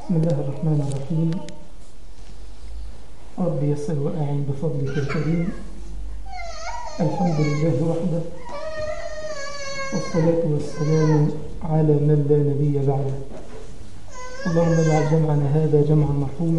بسم الله الرحمن الرحيم رب يسر وأعن بفضلك الكريم الحمد لله وحده والصلاة والسلام على من لا نبي بعده اللهم اجعل جمعنا هذا جمعا مرحوما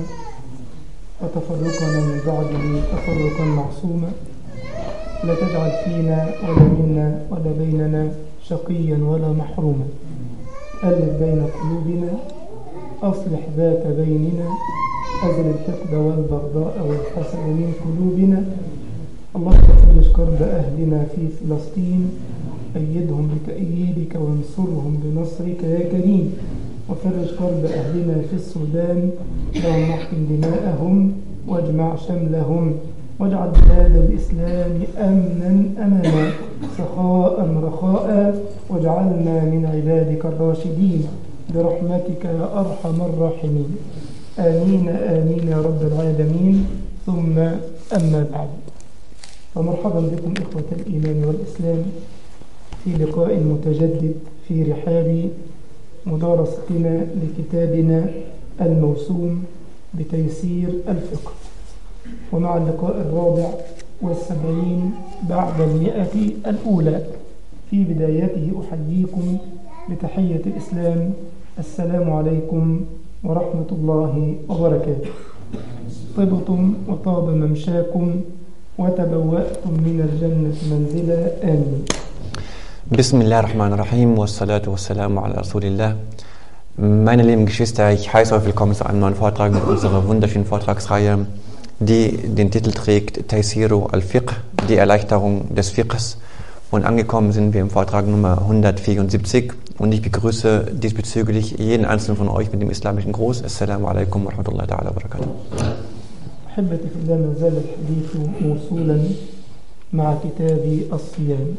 وتفرقنا من بعده تفرقا معصوما لا تجعل فينا ولا منا ولا بيننا شقيا ولا محروما ألف بين قلوبنا أصلح ذات بيننا أزل الحقد والبغضاء والحسد من قلوبنا اللهم فرج كرب أهلنا في فلسطين أيدهم بتأييدك وانصرهم بنصرك يا كريم وفرج كرب أهلنا في السودان اللهم احقن دماءهم واجمع شملهم واجعل بلاد الإسلام أمنا أمانا سخاء رخاء واجعلنا من عبادك الراشدين برحمتك يا أرحم الراحمين آمين آمين يا رب العالمين ثم أما بعد فمرحبا بكم إخوة الإيمان والإسلام في لقاء متجدد في رحاب مدارستنا لكتابنا الموسوم بتيسير الفقه ومع اللقاء الرابع والسبعين بعد المئة الأولى في بدايته أحييكم بتحية الإسلام السلام عليكم ورحمة الله وبركاته طبتم وطاب ممشاكم وتبوأتم من الجنة منزلا آمين Bismillahirrahmanirrahim wassalatu wassalamu ala Rasulillah. Meine lieben Geschwister, ich heiße euch willkommen zu einem neuen Vortrag mit unserer wunderschönen Vortragsreihe, die den Titel trägt Taysiru al-Fiqh, die Erleichterung des Fiqhs. Und angekommen sind wir im Vortrag Nummer 174 und ich begrüße diesbezüglich jeden einzelnen von euch mit dem islamischen Gruß. Assalamu alaikum wa rahmatullahi ta'ala wa barakatuh. أحبتي في الله ما زال الحديث موصولا مع كتاب الصيام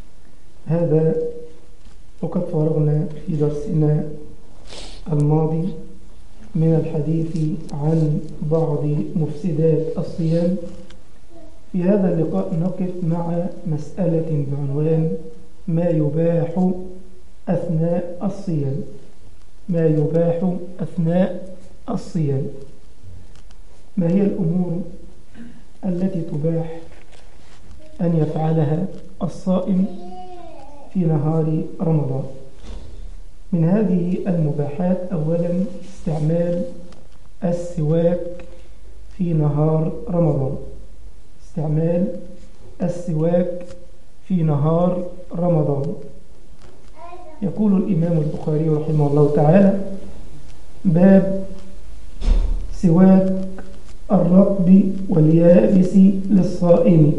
هذا وقد فرغنا في درسنا الماضي من الحديث عن بعض مفسدات الصيام في هذا اللقاء نقف مع مسألة بعنوان ما يباح أثناء الصيام ما يباح أثناء الصيام ما هي الأمور التي تباح أن يفعلها الصائم في نهار رمضان من هذه المباحات أولا استعمال السواك في نهار رمضان استعمال السواك في نهار رمضان يقول الإمام البخاري رحمه الله تعالى باب سواك الرطب واليابس للصائم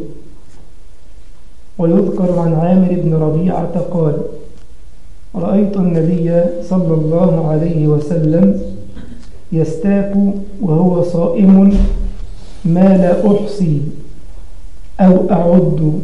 ويذكر عن عامر بن ربيعة قال رأيت النبي صلى الله عليه وسلم يستاك وهو صائم ما لا أحصي أو أعد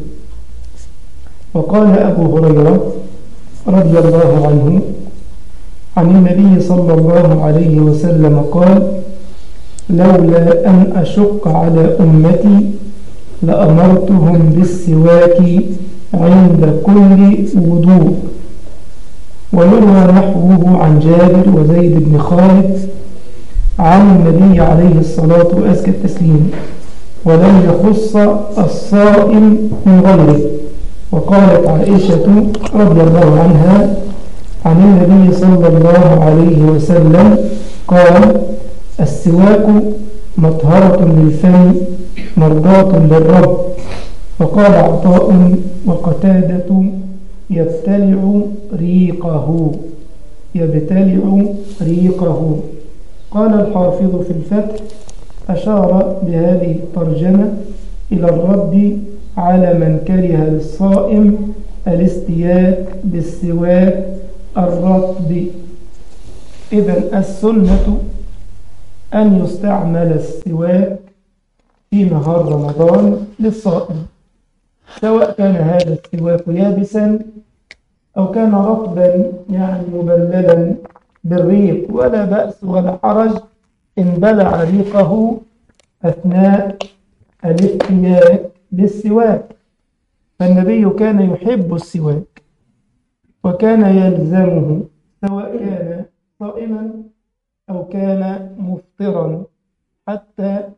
وقال أبو هريرة رضي الله عنه عن النبي صلى الله عليه وسلم قال لولا أن أشق على أمتي لأمرتهم بالسواك عند كل وضوء ويروى نحوه عن جابر وزيد بن خالد عن النبي عليه الصلاة وأزكى التسليم ولم يخص الصائم من غيره وقالت عائشة رضي الله عنها عن النبي صلى الله عليه وسلم قال السواك مطهرة للفم مرضاة للرب وقال عطاء وقتادة يبتلع ريقه يبتلع ريقه قال الحافظ في الفتح أشار بهذه الترجمة إلى الرد على من كره للصائم الاستياك بالسواك الرطب إذا السنة أن يستعمل السواك في نهار رمضان للصائم سواء كان هذا السواك يابسا أو كان رطبا يعني مبللا بالريق ولا بأس ولا حرج إن بلع ريقه أثناء الافتياك للسواك فالنبي كان يحب السواك وكان يلزمه سواء كان صائما أو كان مفطرا حتى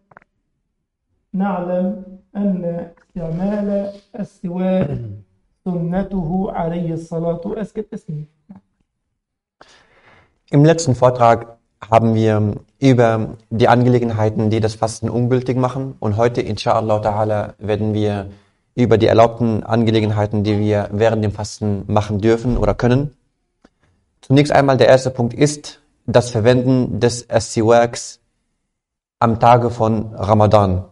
نعلم أن استعمال السواك سنته عليه الصلاة والسلام Im letzten Vortrag haben wir über die Angelegenheiten, die das Fasten ungültig machen. Und heute, inshallah ta'ala, werden wir über die erlaubten Angelegenheiten, die wir während dem Fasten machen dürfen oder können. Zunächst einmal der erste Punkt ist das Verwenden des Siwaks am Tage von Ramadan.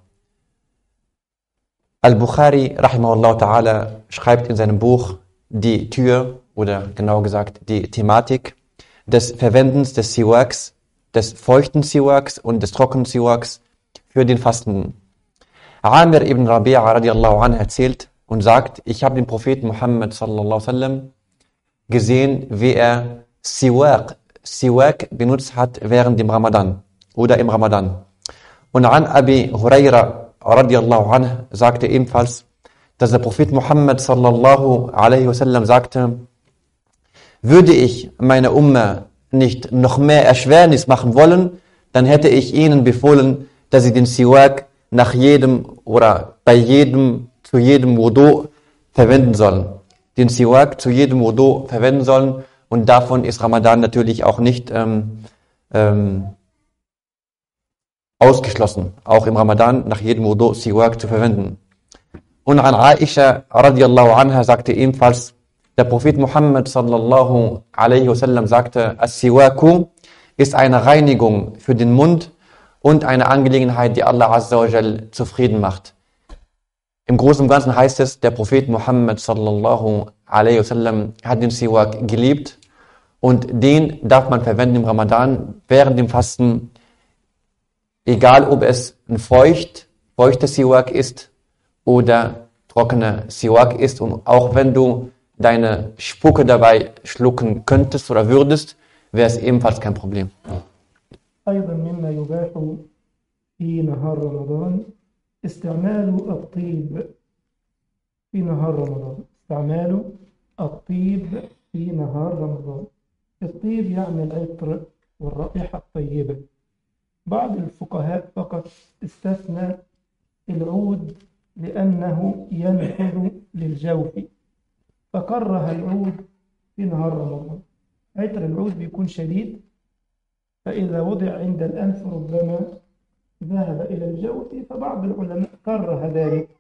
Al-Bukhari, rahimahullah ta'ala, schreibt in seinem Buch die Tür oder genau gesagt die Thematik des Verwendens des Siwaks, des feuchten Siwaks und des trockenen Siwaks für den Fastenden. Amir ibn Rabi'a radiallahu anhu erzählt und sagt, ich habe den Propheten Muhammad sallallahu sallam gesehen, wie er Siwak, Siwak benutzt hat während dem Ramadan oder im Ramadan. Und an Abi Huraira radiallahu anhu sagte ebenfalls, dass der Prophet Muhammad sallallahu alaihi wasallam sagte, würde ich meine Umma nicht noch mehr Erschwernis machen wollen, dann hätte ich ihnen befohlen, dass sie den Siwak nach jedem oder bei jedem, zu jedem Wudu verwenden sollen. Den Siwak zu jedem Wudu verwenden sollen und davon ist Ramadan natürlich auch nicht ähm, ähm, ausgeschlossen, auch im Ramadan nach jedem Wudu Siwak zu verwenden. Und an Aisha radiallahu anha sagte ebenfalls, der Prophet Muhammad sallallahu alaihi wasallam sagte, As-Siwaku ist eine Reinigung für den Mund und eine Angelegenheit, die Allah azza wa jal zufrieden macht. Im Großen und Ganzen heißt es, der Prophet Muhammad sallallahu alaihi wasallam hat den Siwak geliebt und den darf man verwenden im Ramadan während dem Fasten egal ob es ein feucht, feuchter Siwak ist oder trockener Siwak ist und auch wenn du deine Spucke dabei schlucken könntest oder würdest, wäre es ebenfalls kein Problem. أيضا مما يباح في نهار رمضان استعمال الطيب في نهار رمضان استعمال الطيب في نهار رمضان الطيب يعني العطر والرائحة الطيبة بعض الفقهاء فقط استثنى العود لأنه ينفذ للجوف فكره العود في نهار رمضان عطر العود بيكون شديد فإذا وضع عند الأنف ربما ذهب إلى الجوف فبعض العلماء كره ذلك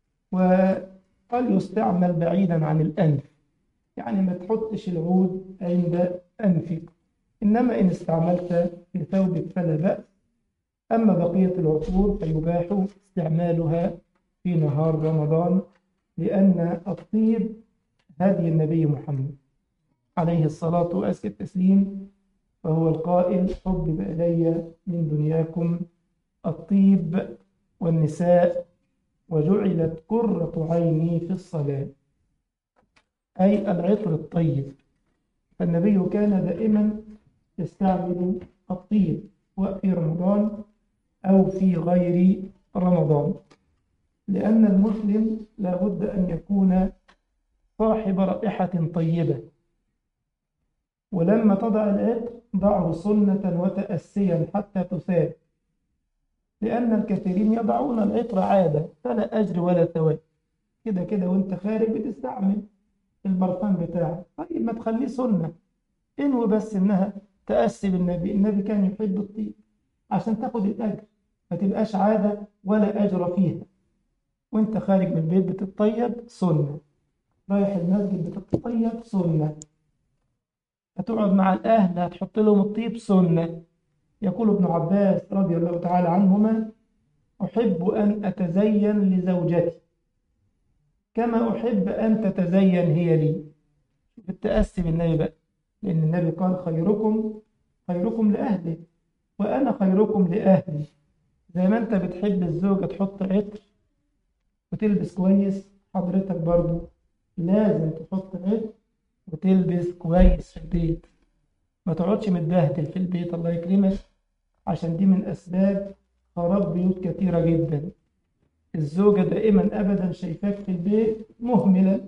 وقال يستعمل بعيدا عن الأنف يعني ما تحطش العود عند أنفك إنما إن استعملت في ثوبك فلا بأس أما بقية العطور فيباح استعمالها في نهار رمضان لأن الطيب هدي النبي محمد عليه الصلاة وأزكى التسليم فهو القائل حبب إلي من دنياكم الطيب والنساء وجعلت قرة عيني في الصلاة أي العطر الطيب فالنبي كان دائما يستعمل الطيب وفي رمضان أو في غير رمضان لأن المسلم لابد أن يكون صاحب رائحة طيبة ولما تضع العطر ضعه سنة وتأسيا حتى تثاب لأن الكثيرين يضعون العطر عادة فلا أجر ولا ثواب كده كده وانت خارج بتستعمل البرفان بتاعك طيب ما تخليه سنة انوي بس انها تأسي بالنبي النبي كان يحب الطيب عشان تاخد الأجر ما تبقاش عادة ولا أجر فيها وانت خارج من البيت بتطيب سنة رايح المسجد بتطيب سنة هتقعد مع الأهل هتحط لهم الطيب سنة يقول ابن عباس رضي الله تعالى عنهما أحب أن أتزين لزوجتي كما أحب أن تتزين هي لي بالتأسي بالنبي بقى لأن النبي قال خيركم خيركم لأهله وأنا خيركم لأهلي زي ما أنت بتحب الزوجة تحط عطر وتلبس كويس حضرتك برضو لازم تحط عطر وتلبس كويس في البيت ما تقعدش متبهدل في البيت الله يكرمك عشان دي من أسباب خراب بيوت كثيرة جدا الزوجة دائما أبدا شايفاك في البيت مهملا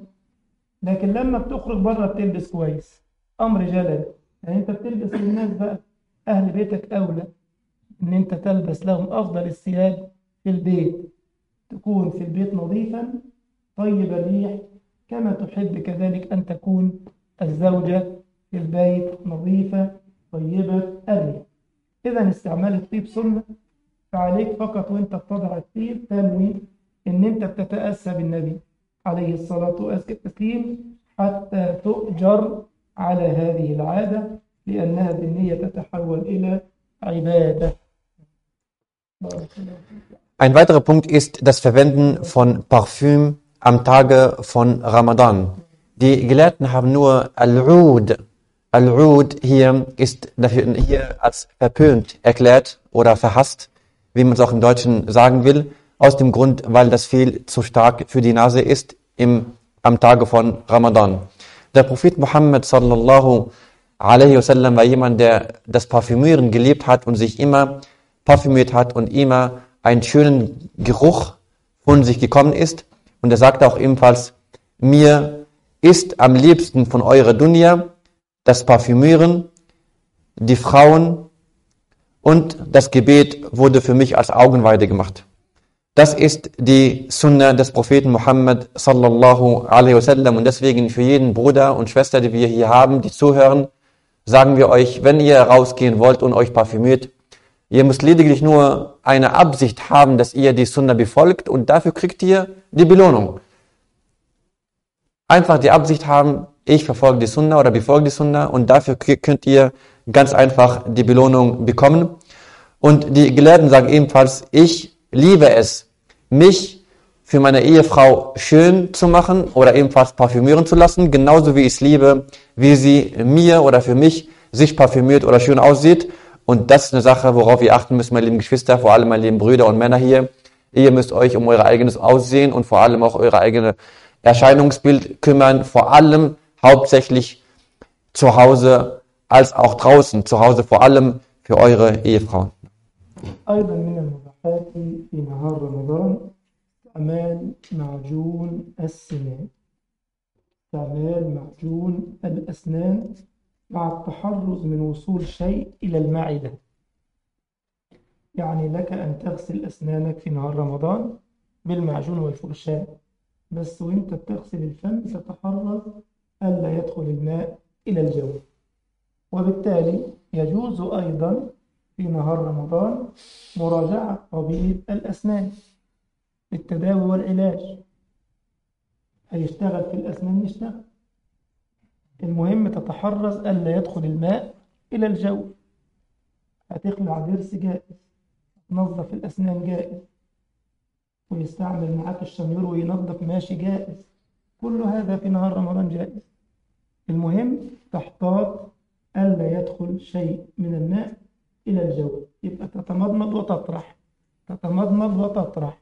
لكن لما بتخرج بره بتلبس كويس أمر جلل يعني أنت بتلبس للناس بقى أهل بيتك أولى إن أنت تلبس لهم أفضل الثياب في البيت تكون في البيت نظيفا طيب الريح كما تحب كذلك أن تكون الزوجة في البيت نظيفة طيبة الريح إذا استعمال الطيب سنة فعليك فقط وانت بتضع الطيب تنوي ان انت بتتأسى بالنبي عليه الصلاة والتسليم حتى تؤجر على هذه العادة لأنها بالنية تتحول إلى عبادة بارك الله فيك. Ein weiterer Punkt ist das Verwenden von Parfüm am Tage von Ramadan. Die Gelehrten haben nur Al-Ud. Al-Ud hier ist dafür hier als verpönt erklärt oder verhasst, wie man es auch im Deutschen sagen will, aus dem Grund, weil das viel zu stark für die Nase ist im, am Tage von Ramadan. Der Prophet Muhammad sallallahu alaihi wasallam war jemand, der das Parfümieren geliebt hat und sich immer parfümiert hat und immer einen schönen Geruch von sich gekommen ist. Und er sagte auch ebenfalls, mir ist am liebsten von eurer Dunya das Parfümieren, die Frauen und das Gebet wurde für mich als Augenweide gemacht. Das ist die Sunna des Propheten Muhammad sallallahu alaihi wasallam und deswegen für jeden Bruder und Schwester, die wir hier haben, die zuhören, sagen wir euch, wenn ihr rausgehen wollt und euch parfümiert, ihr müsst lediglich nur eine Absicht haben, dass ihr die Sunna befolgt und dafür kriegt ihr die Belohnung. Einfach die Absicht haben, ich verfolge die Sunna oder befolge die Sunna und dafür könnt ihr ganz einfach die Belohnung bekommen. Und die Gelehrten sagen ebenfalls, ich liebe es, mich für meine Ehefrau schön zu machen oder ebenfalls parfümieren zu lassen, genauso wie ich es liebe, wie sie mir oder für mich sich parfümiert oder schön aussieht. Und das ist eine Sache, worauf ihr achten müsst, meine lieben Geschwister, vor allem meine lieben Brüder und Männer hier. Ihr müsst euch um euer eigenes Aussehen und vor allem auch euer eigenes Erscheinungsbild kümmern, vor allem hauptsächlich zu Hause als auch draußen, zu Hause vor allem für eure Ehefrauen. أيضا من المباحات في نهار رمضان استعمال معجون السنان استعمال معجون الأسنان مع التحرز من وصول شيء إلى المعدة يعني لك أن تغسل أسنانك في نهار رمضان بالمعجون والفرشاة بس وانت بتغسل الفم تتحرز ألا يدخل الماء إلى الجوف وبالتالي يجوز أيضا في نهار رمضان مراجعة طبيب الأسنان للتداوي والعلاج هيشتغل في الأسنان يشتغل المهم تتحرز ألا يدخل الماء إلى الجو هتخلع ضرس جائز تنظف الأسنان جائز ويستعمل معاك الشمير وينظف ماشي جائز كل هذا في نهار رمضان جائز المهم تحتاط ألا يدخل شيء من الماء إلى الجو يبقى تتمضمض وتطرح تتمضمض وتطرح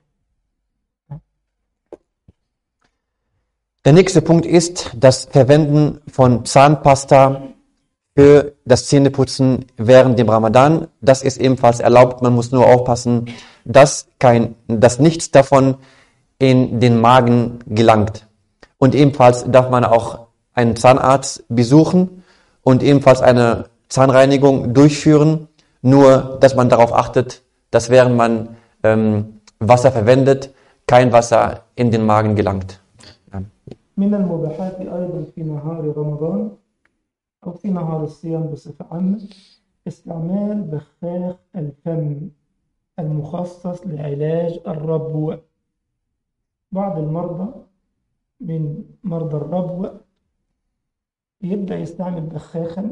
Der nächste Punkt ist das Verwenden von Zahnpasta für das Zähneputzen während dem Ramadan. Das ist ebenfalls erlaubt. Man muss nur aufpassen, dass, kein, dass nichts davon in den Magen gelangt. Und ebenfalls darf man auch einen Zahnarzt besuchen und ebenfalls eine Zahnreinigung durchführen. Nur, dass man darauf achtet, dass während man ähm, Wasser verwendet, kein Wasser in den Magen gelangt. Ja. من المباحات أيضا في نهار رمضان أو في نهار الصيام بصفة عامة استعمال بخاخ الفم المخصص لعلاج الربو بعض المرضى من مرضى الربو يبدأ يستعمل بخاخا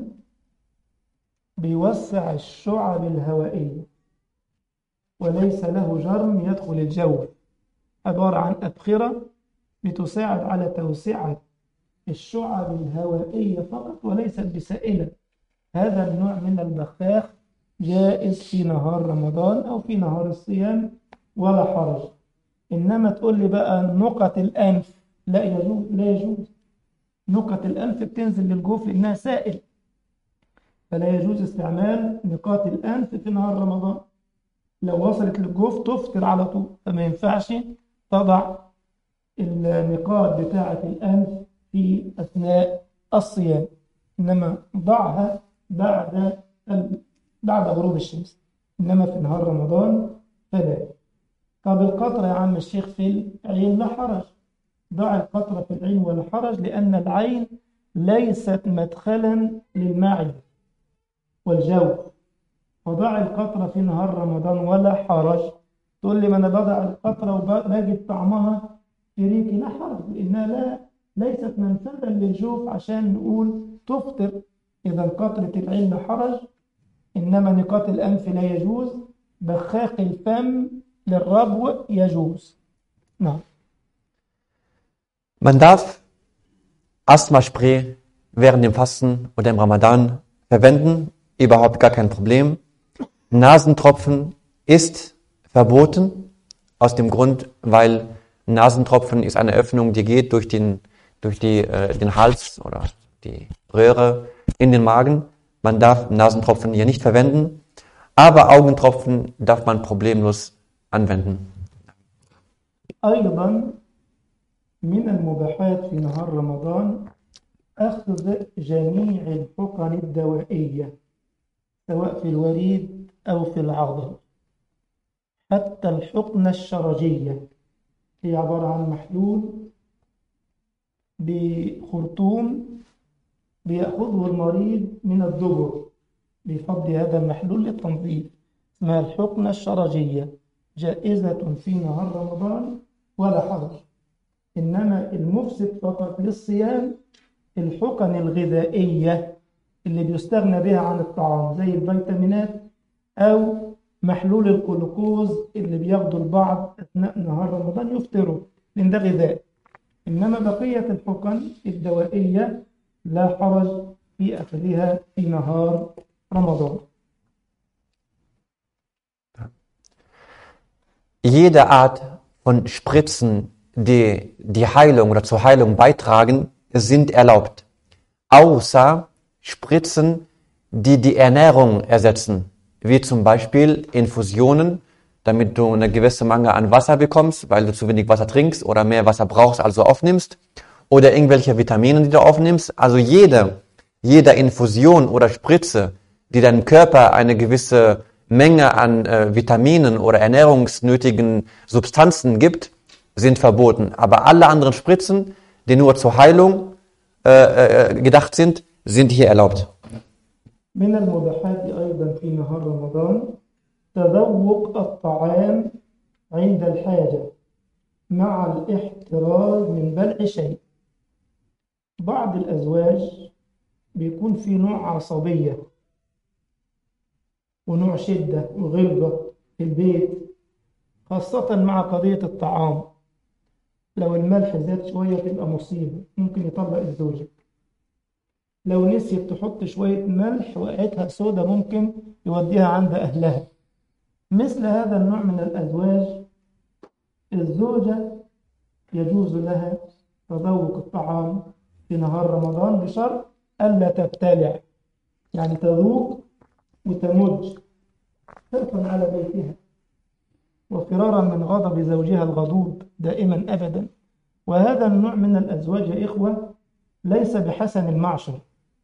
بيوسع الشعب الهوائية وليس له جرم يدخل الجو عبارة عن أبخرة بتساعد على توسعة الشعب الهوائية فقط وليست بسائلة هذا النوع من البخاخ جائز في نهار رمضان أو في نهار الصيام ولا حرج إنما تقول لي بقى نقط الأنف لا يجوز لا يجوز نقط الأنف بتنزل للجوف لأنها سائل فلا يجوز استعمال نقاط الأنف في نهار رمضان لو وصلت للجوف تفطر على طول فما ينفعش تضع النقاط بتاعة الأنف في أثناء الصيام إنما ضعها بعد بعد غروب الشمس إنما في نهار رمضان فلا طب القطرة يا عم الشيخ في العين لا حرج ضع القطرة في العين ولا حرج لأن العين ليست مدخلا للمعدة والجوف فضع القطرة في نهار رمضان ولا حرج تقول لي ما أنا بضع القطرة وبجد طعمها في ريقي لا حرج لأنها لا ليست منفذا للجوف عشان نقول تفطر إذا قطرة العين لا حرج إنما نقاط الأنف لا يجوز بخاخ الفم للربو يجوز نعم Man darf Asthmaspray während dem Fasten oder im Ramadan verwenden, überhaupt gar kein Problem. Nasentropfen ist verboten, aus dem Grund, weil Nasentropfen ist eine Öffnung, die geht durch den, durch die, äh, den Hals oder die Röhre in den Magen. Man darf Nasentropfen hier nicht verwenden, aber Augentropfen darf man problemlos anwenden. أيضا من المباحات في نهار رمضان أخذ جميع الحقن الدوائية سواء في الوريد أو في العضل حتى الحقنة الشرجية هي عبارة عن محلول بخرطوم بيأخذه المريض من الدبر بيفضي هذا المحلول للتنظيف اسمها الحقنة الشرجية جائزة في نهار رمضان ولا حرج إنما المفسد فقط للصيام الحقن الغذائية اللي بيستغنى بها عن الطعام زي الفيتامينات أو محلول الجلوكوز اللي بياخده البعض أثناء نهار رمضان يفطروا لأن ده غذاء إنما بقية الحقن الدوائية لا حرج في أخذها في نهار رمضان Jede Art von Spritzen, die die Heilung oder zur Heilung beitragen, sind erlaubt. Außer Spritzen, die die Ernährung ersetzen, wie zum Beispiel Infusionen, damit du eine gewisse Menge an Wasser bekommst, weil du zu wenig Wasser trinkst oder mehr Wasser brauchst, also aufnimmst, oder irgendwelche Vitamine, die du aufnimmst. Also jede, jede Infusion oder Spritze, die deinem Körper eine gewisse Menge an äh, Vitaminen oder ernährungsnötigen Substanzen gibt, sind verboten. Aber alle anderen Spritzen, die nur zur Heilung äh, äh, gedacht sind, sind hier erlaubt. من المباحات أيضا في نهار رمضان تذوق الطعام عند الحاجة مع الاحتراز من بلع شيء بعض الأزواج بيكون في نوع عصبية ونوع شدة وغلظة في البيت خاصة مع قضية الطعام لو الملح زاد شوية تبقى مصيبة ممكن يطلق الزوجة لو نسيت تحط شوية ملح وقعتها سودة ممكن يوديها عند أهلها مثل هذا النوع من الأزواج الزوجة يجوز لها تذوق الطعام في نهار رمضان بشرط ألا تبتلع يعني تذوق وتمج حرصا على بيتها وفرارا من غضب زوجها الغضوب دائما أبدا وهذا النوع من الأزواج يا إخوة ليس بحسن المعشر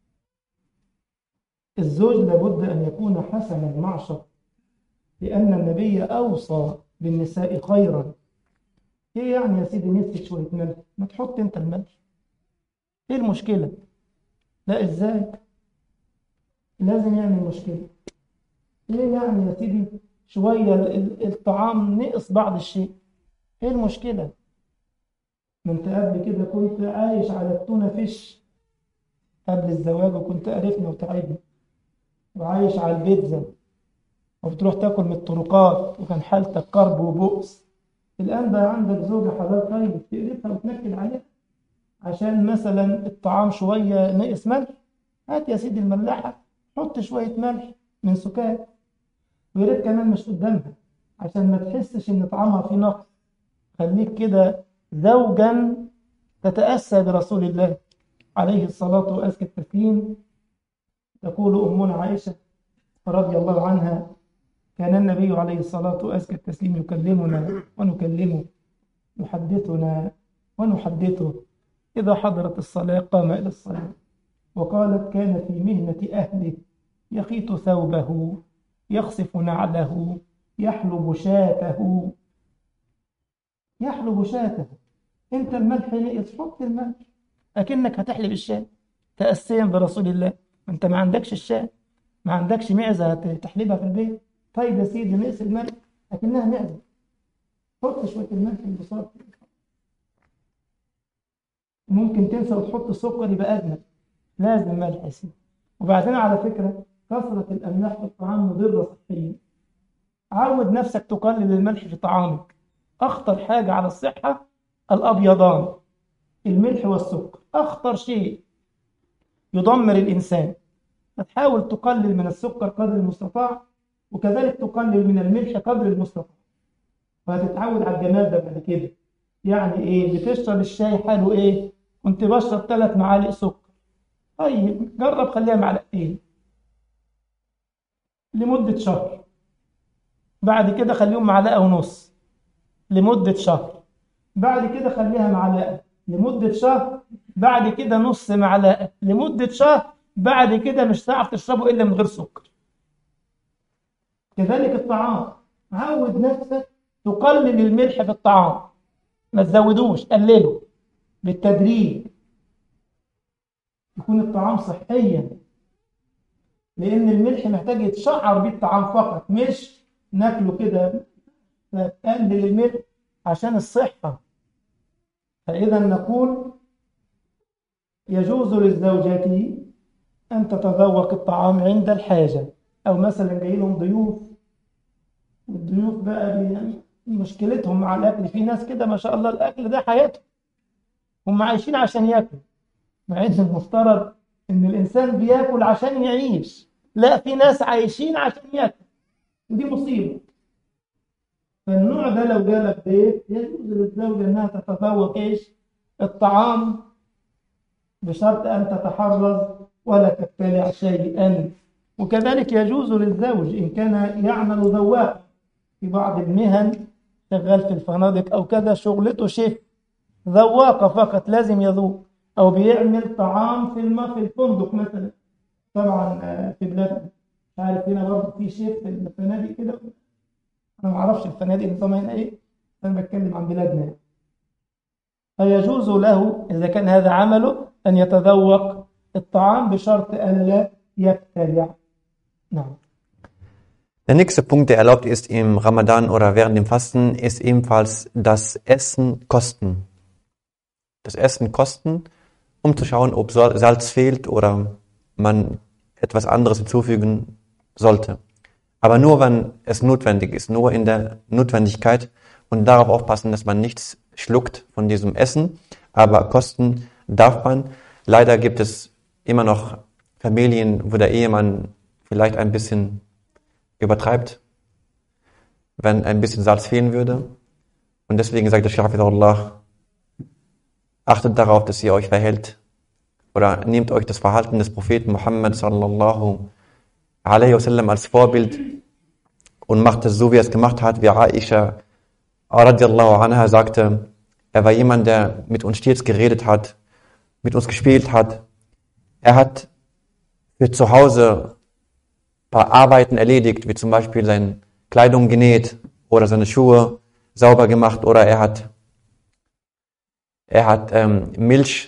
الزوج لابد أن يكون حسن المعشر لأن النبي أوصى بالنساء خيرا إيه يعني يا سيدي نسيت شوية ملح ما تحط أنت الملح إيه المشكلة لا إزاي لازم يعمل مشكلة إيه يعني يا سيدي شوية الطعام نقص بعض الشيء إيه المشكلة ما أنت قبل كده كنت عايش على التونة فيش قبل الزواج وكنت قرفني وتعبني وعايش على البيتزا وبتروح تاكل من الطرقات وكان حالتك كرب وبؤس الآن بقى عندك زوجة حلال طيب تقرفها وتنكد عليها عشان مثلا الطعام شوية نقص ملح هات يا سيدي الملاحة حط شوية ملح من سكات ويا ريت كمان مش قدامها عشان ما تحسش ان طعامها فيه نقص خليك كده زوجا تتأسى برسول الله عليه الصلاة وأزكى التسليم تقول أمنا عائشة رضي الله عنها كان النبي عليه الصلاة وأزكى التسليم يكلمنا ونكلمه يحدثنا ونحدثه إذا حضرت الصلاة قام إلى الصلاة وقالت كان في مهنة أهله يخيط ثوبه يخصف نعله يحلب شاته يحلب شاته انت الملح نقص حط الملح اكنك هتحلب الشاة تأسيا برسول الله انت ما عندكش الشاة ما عندكش معزة تحلبها في البيت طيب يا سيدي نقص الملح اكنها معزة حط شوية الملح في البصار ممكن تنسى وتحط سكر يبقى أجمل لازم ملح يا سيدي وبعدين على فكرة كثرة الأملاح في الطعام مضرة صحيا عود نفسك تقلل الملح في طعامك أخطر حاجة على الصحة الأبيضان الملح والسكر أخطر شيء يدمر الإنسان فتحاول تقلل من السكر قدر المستطاع وكذلك تقلل من الملح قدر المستطاع وهتتعود على الجمال ده بعد كده يعني ايه بتشرب الشاي حاله ايه كنت بشرب ثلاث معالق سكر طيب جرب خليها معلقتين لمدة شهر بعد كده خليهم معلقة ونص لمدة شهر بعد كده خليها معلقة لمدة شهر بعد كده نص معلقة لمدة شهر بعد كده مش هتعرف تشربه إلا من غير سكر كذلك الطعام عود نفسك تقلل الملح في الطعام ما تزودوش قلله بالتدريج يكون الطعام صحيا لأن الملح محتاج يتشعر بيه الطعام فقط مش ناكله كده فتقلل الملح عشان الصحة فإذا نقول يجوز للزوجة أن تتذوق الطعام عند الحاجة أو مثلا جاي لهم ضيوف والضيوف بقى يعني مشكلتهم مع الأكل في ناس كده ما شاء الله الأكل ده حياتهم هم عايشين عشان ياكلوا مع إن المفترض إن الإنسان بياكل عشان يعيش لا في ناس عايشين عشان ياكلوا ودي مصيبة فالنوع ده لو جالك ضيف يجوز للزوجة إنها تتذوق إيش الطعام بشرط أن تتحرز ولا تبتلع شيئا وكذلك يجوز للزوج إن كان يعمل ذواقا في بعض المهن شغال في الفنادق أو كذا شغلته شيف ذواقة فقط لازم يذوق أو بيعمل طعام في الم... في الفندق مثلا طبعا في بلادنا مش عارف هنا برضه في شيف في الفنادق كده أنا ما أعرفش الفنادق نظامها هنا إيه أنا بتكلم عن بلادنا فيجوز له إذا كان هذا عمله أن يتذوق الطعام بشرط أن لا يبتلع نعم Der nächste Punkt, der erlaubt ist im Ramadan oder während dem Fasten, ist ebenfalls das Essen kosten. Das Essen kosten, um zu schauen, ob Salz fehlt oder man etwas anderes hinzufügen sollte. Aber nur, wenn es notwendig ist, nur in der Notwendigkeit und darauf aufpassen, dass man nichts schluckt von diesem Essen. Aber kosten darf man. Leider gibt es immer noch Familien, wo der Ehemann vielleicht ein bisschen übertreibt, wenn ein bisschen Salz fehlen würde. Und deswegen sagt der Shafidullah, achtet darauf, dass ihr euch verhält oder nehmt euch das Verhalten des Propheten Muhammad sallallahu alaihi wasallam als Vorbild und macht es so, wie er es gemacht hat, wie Aisha radiallahu anha sagte, er war jemand, der mit uns stets geredet hat, mit uns gespielt hat. Er hat für zu Hause paar Arbeiten erledigt, wie zum Beispiel seine Kleidung genäht oder seine Schuhe sauber gemacht oder er hat, er hat ähm, Milch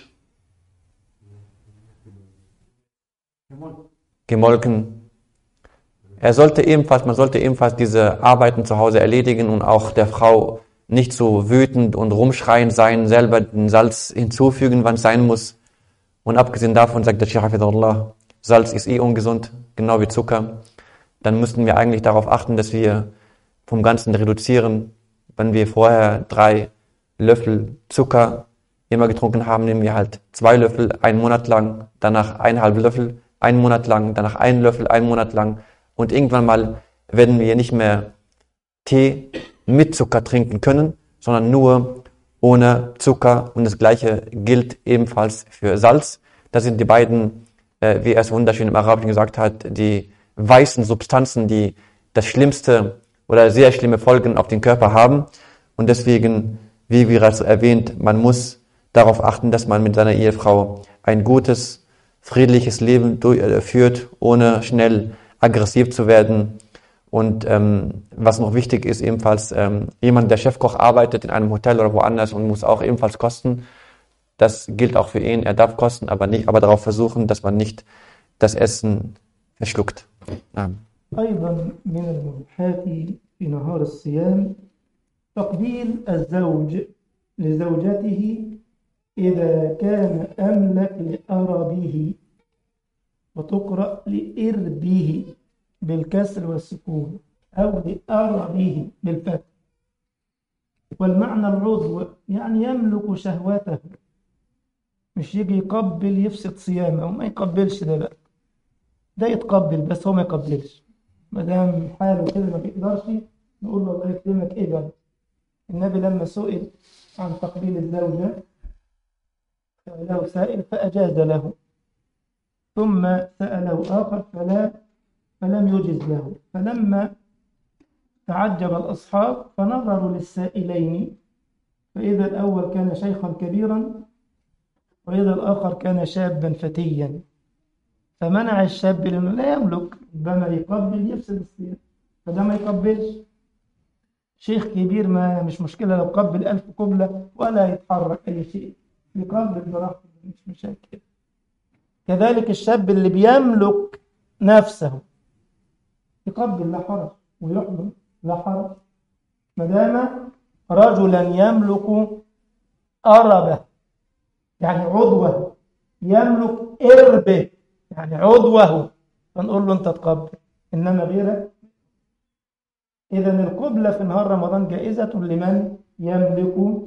gemolken. Er sollte ebenfalls, man sollte ebenfalls diese Arbeiten zu Hause erledigen und auch der Frau nicht so wütend und rumschreien sein, selber den Salz hinzufügen, wann es sein muss. Und abgesehen davon sagt der Sheikh Hafidullah, Salz ist eh ungesund, genau wie Zucker. Dann müssten wir eigentlich darauf achten, dass wir vom Ganzen reduzieren. Wenn wir vorher drei Löffel Zucker immer getrunken haben, nehmen wir halt zwei Löffel einen Monat lang, danach eineinhalb Löffel einen Monat lang, danach einen Löffel einen Monat lang. Und irgendwann mal werden wir nicht mehr Tee mit Zucker trinken können, sondern nur ohne Zucker. Und das gleiche gilt ebenfalls für Salz. Das sind die beiden, äh, wie er es wunderschön im Arabischen gesagt hat, die weißen Substanzen, die das schlimmste oder sehr schlimme Folgen auf den Körper haben. Und deswegen, wie bereits erwähnt, man muss darauf achten, dass man mit seiner Ehefrau ein gutes, friedliches Leben führt, ohne schnell aggressiv zu werden Und ähm, was noch wichtig ist, ebenfalls ähm, jemand, der Chefkoch arbeitet in einem Hotel oder woanders und muss auch ebenfalls kosten. Das gilt auch für ihn. Er darf kosten, aber nicht, aber darauf versuchen, dass man nicht das Essen verschluckt. Ja. أيضا من المباحات في نهار الصيام تقبيل الزوج لزوجته إذا كان أملك لأربه وتقرأ لإربه بالكسر والسكون أو لأربه بالفتح والمعنى العضو يعني يملك شهوته مش يجي يقبل يفسد صيامه وما يقبلش ده بقى ده يتقبل بس هو ما يقبلش ما دام حاله كده ما بيقدرش نقول له الله يكرمك ايه بقى النبي لما سئل عن تقبيل الزوجة سأله سائل فأجاز له ثم سأله آخر فلا فلم يجز له فلما تعجب الأصحاب فنظروا للسائلين فإذا الأول كان شيخا كبيرا وإذا الآخر كان شابا فتيا فمنع الشاب لأنه لا يملك ربما يقبل يفسد الصيام فده ما يقبلش شيخ كبير ما مش مشكلة لو قبل ألف قبلة ولا يتحرك أي شيء يقبل براحته مش مشاكل كذلك الشاب اللي بيملك نفسه يقبل لا حرج ويحضن لا حرج ما دام رجلا يملك أربه يعني عضوه يملك إربه يعني عضوه فنقول له أنت تقبل إنما غيرك إذا القبلة في نهار رمضان جائزة لمن يملك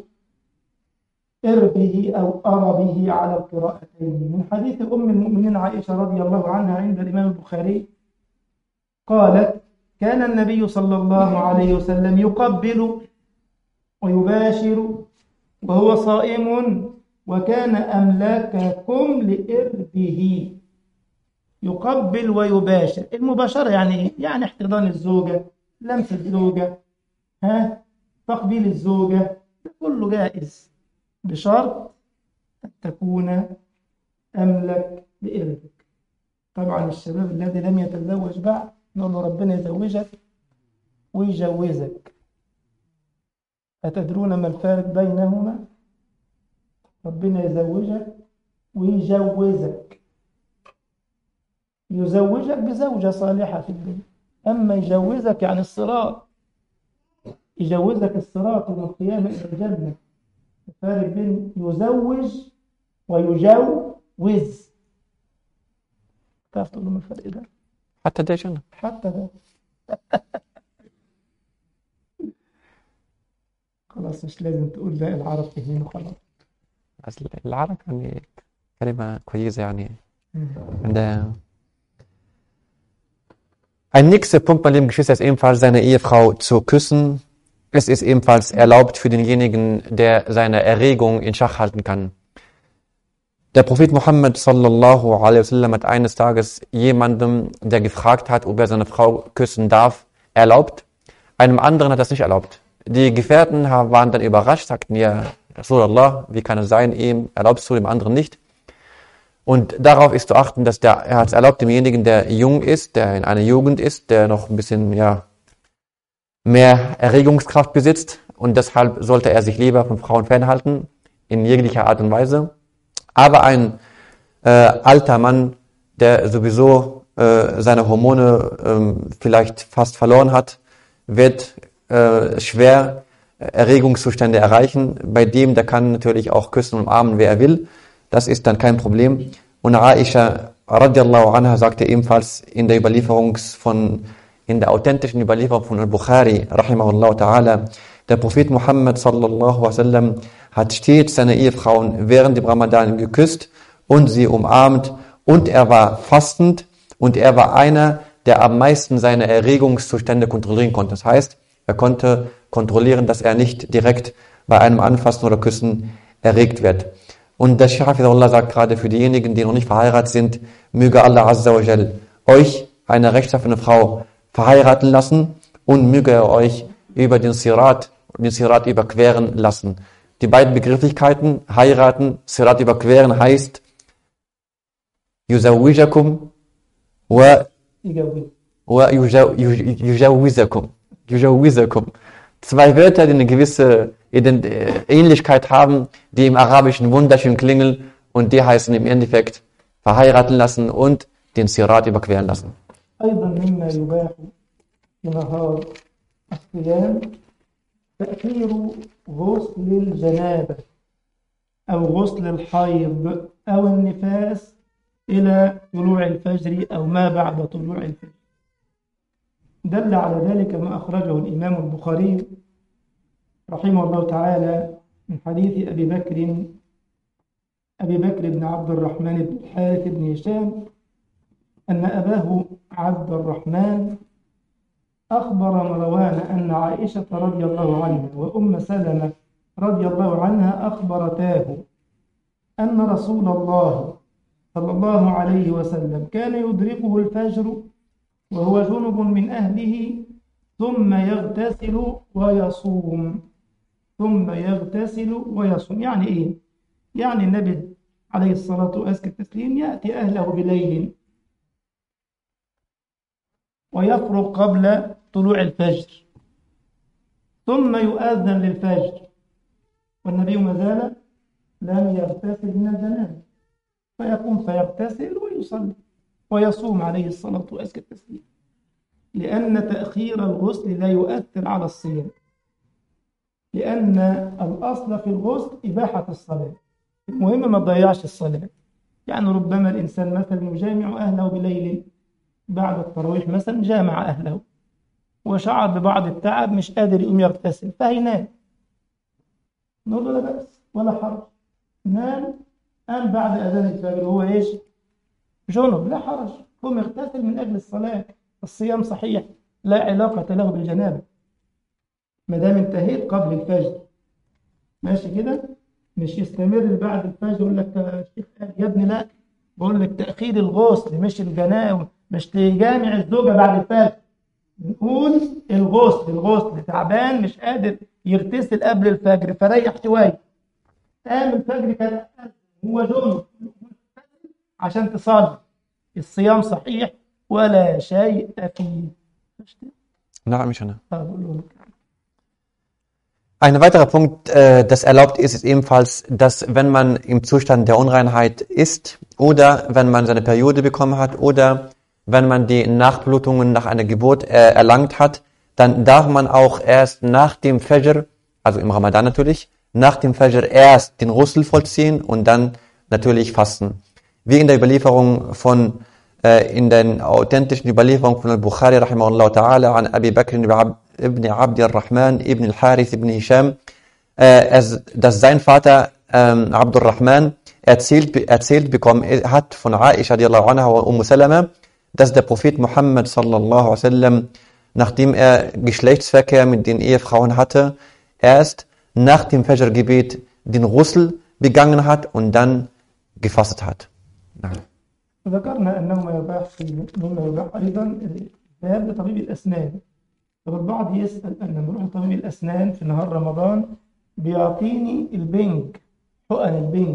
إربه أو أربه على القراءتين من حديث أم المؤمنين عائشة رضي الله عنها عند الإمام البخاري قالت كان النبي صلى الله عليه وسلم يقبل ويباشر وهو صائم وكان أملاككم لإربه يقبل ويباشر المباشرة يعني إيه؟ يعني احتضان الزوجة لمس الزوجة ها تقبيل الزوجة ده كله جائز بشرط أن تكون أملك لإربك طبعا الشباب الذي لم يتزوج بعد نقول له ربنا يزوجك ويجوزك أتدرون ما الفارق بينهما ربنا يزوجك ويجوزك يزوجك بزوجة صالحة في الدنيا أما يجوزك يعني الصراط يجوزك الصراط من القيامة إلى الجنة الفارق بين يزوج ويجوز تعرف تقول لهم الفرق ده حتى ده جنة حتى ده خلاص مش لازم تقول لا العرب فهمين خلاص Also العرب يعني كلمة كويسة يعني Und, äh, ein nächster Punkt bei dem Geschwister ist ebenfalls seine Ehefrau zu küssen. Es ist ebenfalls erlaubt für denjenigen, der seine Erregung in Schach halten kann. Der Prophet Muhammad sallallahu alaihi wasallam hat eines Tages jemandem, der gefragt hat, ob er seine Frau küssen darf, erlaubt. Einem anderen hat das nicht erlaubt. Die Gefährten haben- waren dann überrascht, sagten ja, Rasulallah, wie kann es sein, ihm erlaubst du dem anderen nicht? Und darauf ist zu achten, dass der, er hat es erlaubt demjenigen, der jung ist, der in einer Jugend ist, der noch ein bisschen, ja, mehr Erregungskraft besitzt und deshalb sollte er sich lieber von Frauen fernhalten, in jeglicher Art und Weise. Aber ein äh, alter Mann, der sowieso äh, seine Hormone ähm, vielleicht fast verloren hat, wird äh, schwer Erregungszustände erreichen. Bei dem, der kann natürlich auch küssen und umarmen, wer er will. Das ist dann kein Problem. Und Aisha radiallahu anha sagte ebenfalls in der Überlieferungs von, in der authentischen Überlieferung von Al-Bukhari, rahimahullah ta'ala, der Prophet Muhammad sallallahu alaihi wasallam hat stets seine Ehefrauen während dem Ramadan geküsst und sie umarmt und er war fastend und er war einer, der am meisten seine Erregungszustände kontrollieren konnte. Das heißt, er konnte kontrollieren, dass er nicht direkt bei einem Anfassen oder Küssen erregt wird. Und der Sheikh Hafidullah sagt gerade für diejenigen, die noch nicht verheiratet sind, möge Allah Azza wa Jal euch eine rechtschaffene Frau verheiraten lassen und möge er euch über den Sirat, den Sirat überqueren lassen. Die beiden Begrifflichkeiten, heiraten, Sirat überqueren heißt, yuzawijakum wa يجوز ويجوزكم يجوزكم Zwei Wörter, die eine gewisse Ident äh, Ähnlichkeit haben, die im Arabischen wunderschön klingeln und die heißen im Endeffekt verheiraten lassen und den Sirat überqueren lassen. أيضا مما يباح في نهار الصيام تأخير غسل الجنابة أو غسل الحيض أو النفاس إلى طلوع الفجر أو ما بعد طلوع الفجر دل على ذلك ما أخرجه الإمام البخاري رحمه الله تعالى من حديث أبي بكر أبي بكر بن عبد الرحمن بن الحارث بن هشام أن أباه عبد الرحمن أخبر مروان أن عائشة رضي الله عنها وأم سلمة رضي الله عنها أخبرتاه أن رسول الله صلى الله عليه وسلم كان يدركه الفجر وهو جنب من أهله ثم يغتسل ويصوم ثم يغتسل ويصوم يعني إيه؟ يعني النبي عليه الصلاة والتسليم يأتي أهله بليل ويفرغ قبل طلوع الفجر ثم يؤذن للفجر والنبي ما زال لم يغتسل من الجنابة فيقوم فيغتسل ويصلي ويصوم عليه الصلاة والتسليم لأن تأخير الغسل لا يؤثر على الصيام لأن الأصل في الغسل إباحة الصلاة المهم ما تضيعش الصلاة يعني ربما الإنسان مثلا يجامع أهله بليل بعد التراويح مثلا جامع أهله وشعر ببعض التعب مش قادر يقوم يغتسل فهينام نقول له لا بأس ولا حرج نام قام بعد أذان الفجر هو إيش جنب لا حرج قم يغتسل من أجل الصلاة الصيام صحيح لا علاقة له بالجنابة ما دام انتهيت قبل الفجر ماشي كده مش يستمر بعد الفجر يقول لك يا شيخ يا ابني لا بقول لك تأخير الغسل مش الجنابة مش تجامع الزوجة بعد الفجر نقول الغسل الغسل تعبان مش قادر يغتسل قبل الفجر فريح شوية قام الفجر كان هو جنب عشان تصلي الصيام صحيح ولا شيء فيه نعم ich بقول له Ein weiterer Punkt, äh, das erlaubt ist, ist ebenfalls, dass wenn man im Zustand der Unreinheit ist oder wenn man seine Periode bekommen hat oder wenn man die Nachblutungen nach einer Geburt äh, erlangt hat, dann darf man auch erst nach dem Fajr, also im Ramadan natürlich, nach dem Fajr erst den Russel vollziehen und dann natürlich fasten. Wie in der Überlieferung von äh, in den authentischen Überlieferungen von Al-Bukhari rahimahullah ta'ala an Abi Bakr ibn Abd al-Rahman ibn al-Harith ibn Hisham, äh, es, dass sein Vater ähm, Abdul Rahman erzählt, erzählt bekommen hat von Aisha radiallahu anha und Umm Salama, dass der Prophet Muhammad sallallahu alaihi wasallam, nachdem er Geschlechtsverkehr mit den Ehefrauen hatte, erst nach dem Fajr-Gebet den Russel begangen hat und dann gefastet hat. ذكرنا أنه يباح في مما يباح أيضا الذهاب لطبيب الأسنان طب البعض يسأل أن نروح لطبيب الأسنان في نهار رمضان بيعطيني البنج حقن البنج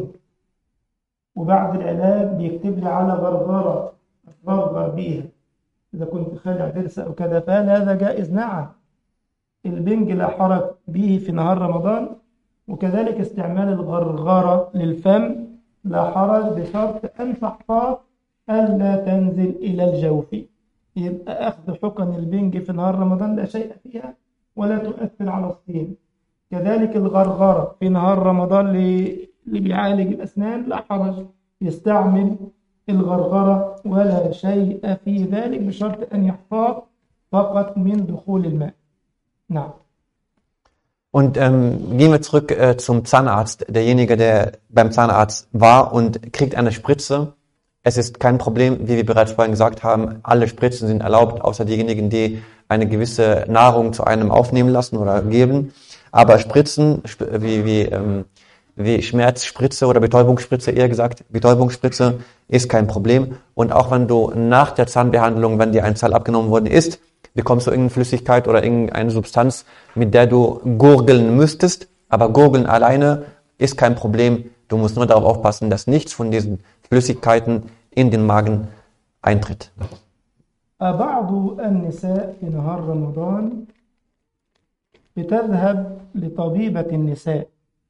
وبعد العلاج بيكتب لي على غرغرة أتغرغر بيها إذا كنت خالع ضرس أو كذا فهل هذا جائز؟ نعم البنج لا حرج به في نهار رمضان وكذلك استعمال الغرغرة للفم لا حرج بشرط أن تحتاط ألا تنزل إلى الجوف يبقى أخذ حقن البنج في نهار رمضان لا شيء فيها ولا تؤثر على الصيام كذلك الغرغرة في نهار رمضان اللي بيعالج الأسنان لا حرج يستعمل الغرغرة ولا شيء في ذلك بشرط أن يحتاط فقط من دخول الماء نعم Und ähm, gehen wir zurück äh, zum Zahnarzt. Derjenige, der beim Zahnarzt war und kriegt eine Spritze. Es ist kein Problem, wie wir bereits vorhin gesagt haben. Alle Spritzen sind erlaubt, außer diejenigen, die eine gewisse Nahrung zu einem aufnehmen lassen oder geben. Aber Spritzen, sp- wie, wie, ähm, wie Schmerzspritze oder Betäubungsspritze, eher gesagt, Betäubungsspritze ist kein Problem. Und auch wenn du nach der Zahnbehandlung, wenn dir ein Zahn abgenommen worden ist, bekommst du irgendeine Flüssigkeit oder irgendeine Substanz, mit der du gurgeln müsstest. Aber gurgeln alleine ist kein Problem. Du musst nur darauf aufpassen, dass nichts von diesen Flüssigkeiten in den Magen eintritt. بعض النساء في نهار رمضان بتذهب لطبيبة النساء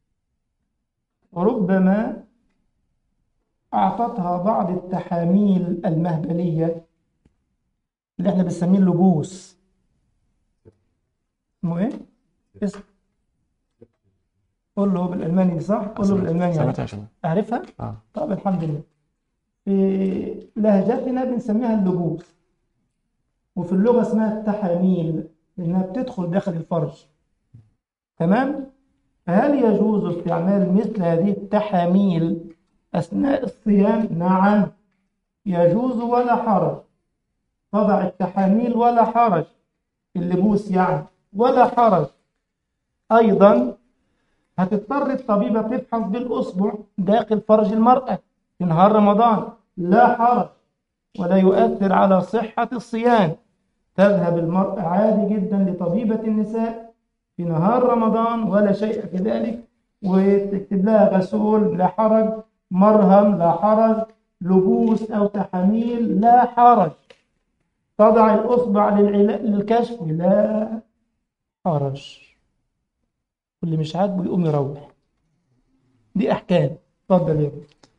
وربما أعطتها بعض التحاميل المهبلية اللي احنا بنسميه اللبوس اسمه ايه؟ اسم قول له بالألماني صح؟ قول له بالألماني يعني. سمعتها شنو؟ أعرفها؟ اه طب الحمد لله في لهجتنا بنسميها اللبوس وفي اللغة اسمها التحاميل لأنها بتدخل داخل الفرج تمام؟ فهل يجوز استعمال مثل هذه التحاميل أثناء الصيام؟ نعم يجوز ولا حرج تضع التحاميل ولا حرج اللبوس يعني ولا حرج أيضا هتضطر الطبيبة تفحص بالأصبع داخل فرج المرأة في نهار رمضان لا حرج ولا يؤثر على صحة الصيام تذهب المرأة عادي جدا لطبيبة النساء في نهار رمضان ولا شيء في ذلك وتكتب لها غسول لا حرج مرهم لا حرج لبوس أو تحاميل لا حرج تضع الأصبع للعلا- للكشف لا حرج واللي مش عاجبه يقوم يروح دي أحكام اتفضل يا ابني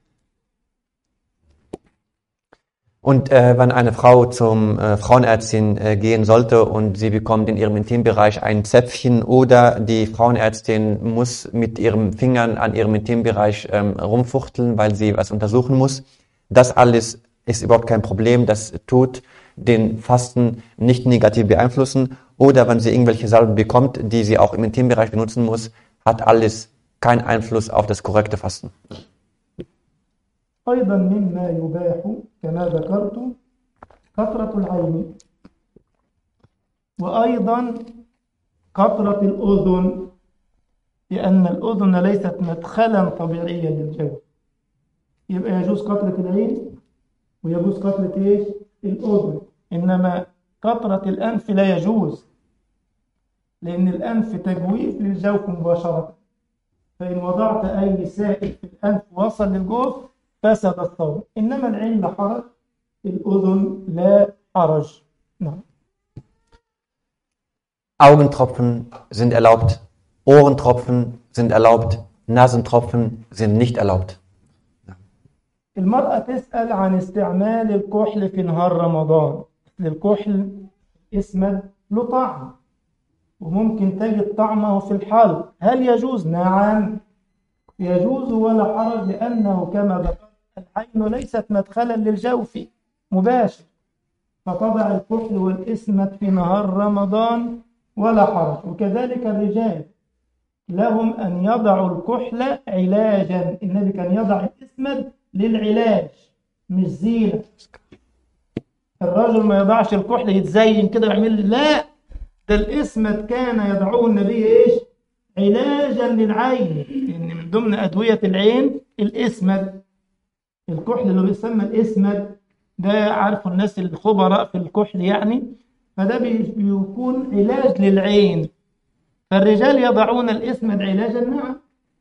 Und äh, wenn eine Frau zum äh, Frauenärztin äh, gehen sollte und sie bekommt in ihrem Intimbereich ein Zäpfchen oder die Frauenärztin muss mit ihren Fingern an ihrem Intimbereich ähm, rumfuchteln, weil sie was untersuchen muss, das alles ist überhaupt kein Problem. Das tut den Fasten nicht negativ beeinflussen. Oder wenn sie irgendwelche Salben bekommt, die sie auch im Intimbereich benutzen muss, hat alles keinen Einfluss auf das korrekte Fasten. أيضا مما يباح كما ذكرت قطرة العين وأيضا قطرة الأذن لأن الأذن ليست مدخلا طبيعيا للجو يبقى يجوز قطرة العين ويجوز قطرة إيش؟ الأذن إنما قطرة الأنف لا يجوز لأن الأنف تجويف للجوف مباشرة فإن وضعت أي سائل في الأنف وصل للجوف فسد الصوم إنما العين لا حرج الأذن لا حرج نعم Augentropfen sind erlaubt, Ohrentropfen sind erlaubt, Nasentropfen sind nicht erlaubt. المرأة تسأل عن استعمال الكحل في نهار رمضان الكحل اسمه له طعم وممكن تجد طعمه في الحلق هل يجوز؟ نعم يجوز ولا حرج لأنه كما ذكرت العين ليست مدخلا للجوف مباشر فتضع الكحل والإسمد في نهار رمضان ولا حرج وكذلك الرجال لهم أن يضعوا الكحل علاجا النبي كان يضع الإسمد للعلاج مش زينة الرجل ما يضعش الكحل يتزين كده ويعمل لا ده الإسمد كان يضعه النبي إيش علاجا للعين لأن من ضمن أدوية العين الإسمد الكحل اللي بيسمى الإسمد ده عارفوا الناس الخبراء في الكحل يعني فده بي- بيكون علاج للعين فالرجال يضعون الإسمد علاجا نعم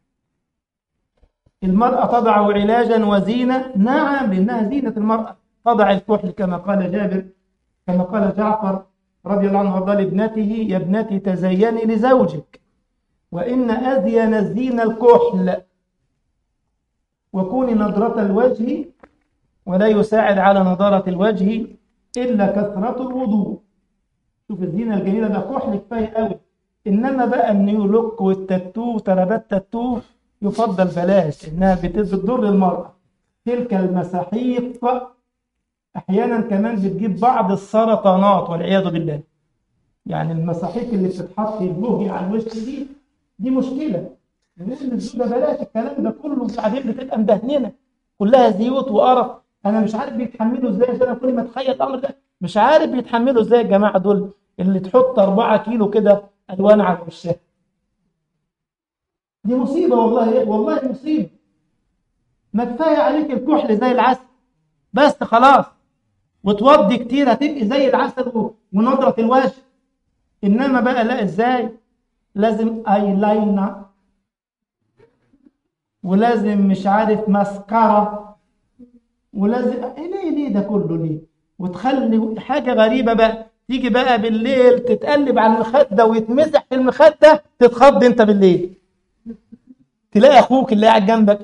المرأة تضع علاجا وزينة نعم لأنها زينة المرأة تضع الكحل كما قال جابر كما قال جعفر رضي الله عنه وارضاه لابنته يا ابنتي تزيني لزوجك وإن أزين الزين الكحل وكوني نضرة الوجه ولا يساعد على نضارة الوجه إلا كثرة الوضوء شوف الزينة الجميلة ده كحل كفاية قوي إنما بقى النيو لوك والتاتو وترابات تاتو يفضل بلاش إنها بت- بتضر المرأة تلك المساحيق أحيانا كمان بتجيب بعض السرطانات والعياذ بالله يعني المساحيق اللي بتتحط البهي على الوش دي دي مشكلة نقول للزوجة بلاش الكلام ده كله بعدين بتبقى مدهننة كلها زيوت وقرف أنا مش عارف بيتحملوا إزاي عشان أنا كل ما أتخيل الأمر ده مش عارف بيتحملوا إزاي يا جماعة دول اللي تحط 4 كيلو كده ألوان على وشها دي مصيبة والله والله مصيبة ما كفاية عليك الكحل زي العسل بس خلاص وتوضي كتير هتبقي زي العسل و- ونضرة الوجه إنما بقى لا إزاي لازم ايلاينر ولازم مش عارف مسكرة ولازم إيه ليه ليه ده كله ليه وتخلي حاجة غريبة بقى تيجي بقى بالليل تتقلب على المخدة ويتمسح في المخدة تتخض انت بالليل تلاقي اخوك اللي قاعد جنبك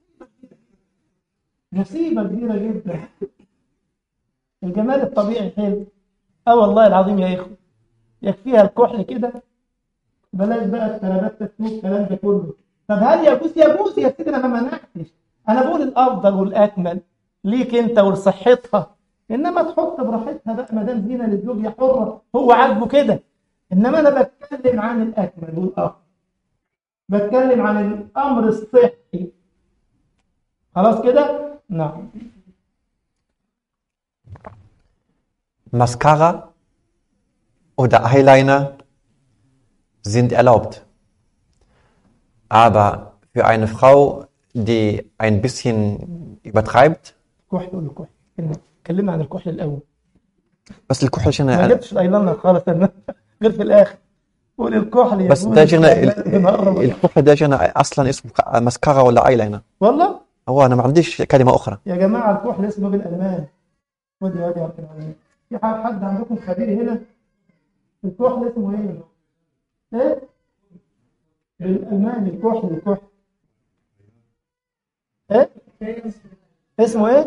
مصيبة كبيرة جدا الجمال الطبيعي حلو اه والله العظيم يا اخوة يكفيها الكحل كده بلاش بقى الترابات تسموك الكلام ده كله طب هل يجوز يجوز يا سيدي انا ما منعتش انا بقول الافضل والاكمل ليك انت ولصحتها انما تحط براحتها بقى ما دام زينه للزوج يا حره هو عاجبه كده انما انا بتكلم عن الاكمل والافضل بتكلم عن الامر الصحي خلاص كده نعم Mascara oder Eyeliner sind erlaubt. Aber für eine Frau, die ein bisschen übertreibt, كحل قول الكحل كلمة- كلمنا عن الكحل الاول بس الكحل ما شنو جبتش الايلاينر خالص أنا. غير في الاخر قول الكحل بس يجوز ده شنو استعمال بنقرب. الكحل ده شنو اصلا اسمه ماسكارا ولا ايلاينر والله هو انا ما عنديش كلمه اخرى يا جماعة الكحل اسمه بالألمان خد يا واد يا عبد العزيز في حد حد عندكم خبير هنا الكحل اسمه ايه؟ ايه؟ بالألمان الكحل الكحل ايه؟ اسمه ايه؟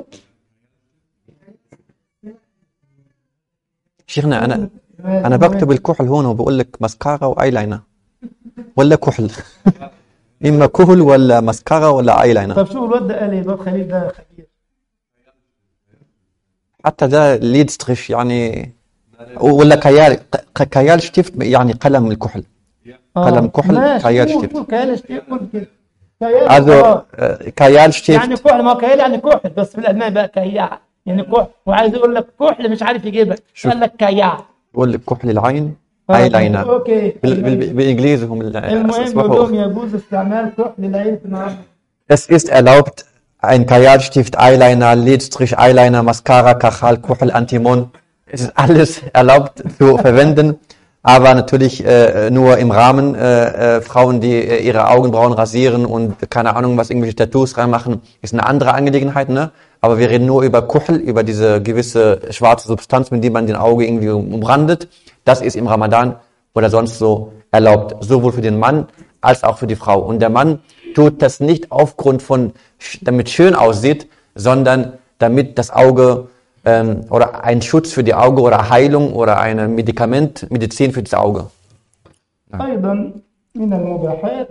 شيخنا انا انا بكتب الكحل هون وبقول لك ماسكارا وايلاينر ولا كحل اما كحل ولا ماسكارا ولا ايلاينر طب شوف الواد ده قال ايه الواد خليل ده خبير حتى ده ليد ستريش يعني ولا كيال ق- كيال شتيفت يعني قلم الكحل قلم كحل ماشي، كيال قول- شتيفت قول كيال شتيفت قول كده كيال also خلاص. äh, كيال شتيفت يعني كحل ما هو كحل يعني كحل بس بالالمان بقى كياع يعني كحل وعايز يقول لك كحل مش عارف يجيبها شوف. قال لك كياع بقول لك كحل العين آه، ايلاينر اوكي بال- بال- بالانجليزي هم ال- المهم اسمحوا. يقول لهم يجوز استعمال كحل العين في النهار Es ist erlaubt, ein Kajalstift, Eyeliner, Lidstrich, Eyeliner, Mascara, Kachal, Kuchel, Antimon. Es ist alles erlaubt zu verwenden, aber natürlich äh, nur im Rahmen. Äh, äh, Frauen, die äh, ihre Augenbrauen rasieren und keine Ahnung, was irgendwelche Tattoos reinmachen, ist eine andere Angelegenheit. Ne? Aber wir reden nur über Kuchel, über diese gewisse schwarze Substanz, mit der man den Auge irgendwie umrandet. Das ist im Ramadan oder sonst so erlaubt, sowohl für den Mann als auch für die Frau. Und der Mann tut das nicht aufgrund von, sch- damit schön aussieht, sondern damit das Auge ähm, oder ein Schutz für die Auge oder Heilung oder ein Medikament, Medizin für das Auge. ايضا من المباحات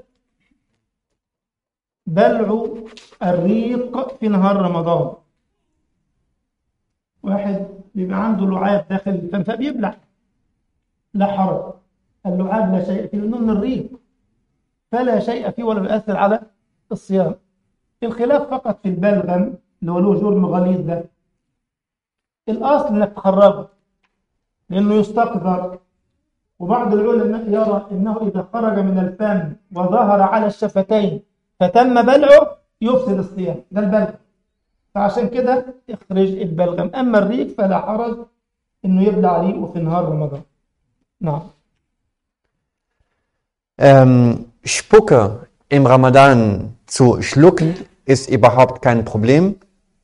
بلع الريق في نهار رمضان واحد بيبقى عنده لعاب داخل الفم فبيبلع لا حرج اللعاب لا شيء فيه لانه من الريق فلا شيء فيه ولا يؤثر على الصيام الخلاف فقط في البلغم اللي هو له جرم غليظ ده الاصل انك تخرجه لانه يستقذر وبعض العلماء يرى انه اذا خرج من الفم وظهر على الشفتين فتم بلعه يفسد الصيام ده البلغم فعشان كده اخرج البلغم اما الريق فلا حرج انه يبلع ريقه في نهار رمضان نعم Ähm, Spucke im Ramadan zu schlucken ist überhaupt kein Problem.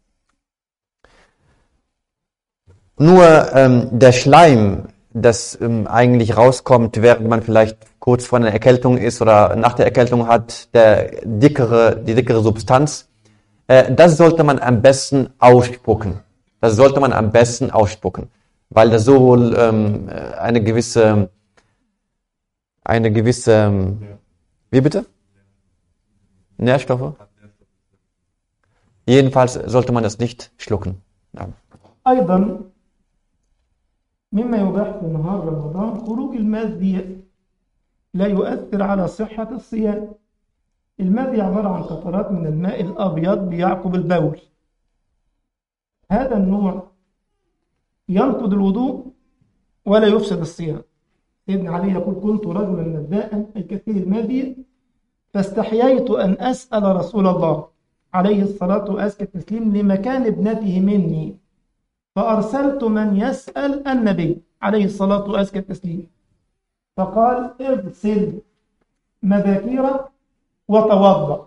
Nur ähm, der Schleim, das ähm, eigentlich rauskommt, während man vielleicht kurz vor einer Erkältung ist oder nach der Erkältung hat, der dickere, die dickere Substanz, äh, das sollte man am besten ausspucken. Das sollte man am besten ausspucken, weil das sowohl ähm, äh, eine gewisse eine gewisse, ähm, wie bitte? Nährstoffe? Jedenfalls sollte man das nicht schlucken. Ja. ايضا مما يباح في نهار رمضان خروج المذي لا يؤثر على صحة الصيام المذي عبارة عن قطرات من الماء الأبيض بيعقب البول هذا النوع ينقض الوضوء ولا يفسد الصيام ابن علي يقول كنت رجلا مذاء أي كثير المذي فاستحييت أن أسأل رسول الله عليه الصلاة وأزكى التسليم لمكان ابنته مني فأرسلت من يسأل النبي عليه الصلاة وأزكى التسليم فقال اغسل مذاكيرك وتوضأ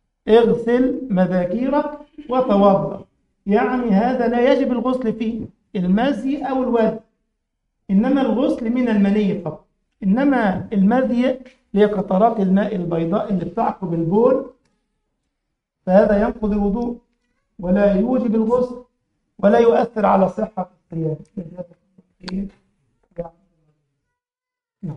اغسل مذاكيرك وتوضأ يعني هذا لا يجب الغسل فيه المزي أو الودي إنما الغسل من المني فقط إنما المذي اللي هي قطرات الماء البيضاء اللي بتعقب البول فهذا ينقض الوضوء ولا يوجب الغسل ولا يؤثر على صحة الصيام نعم.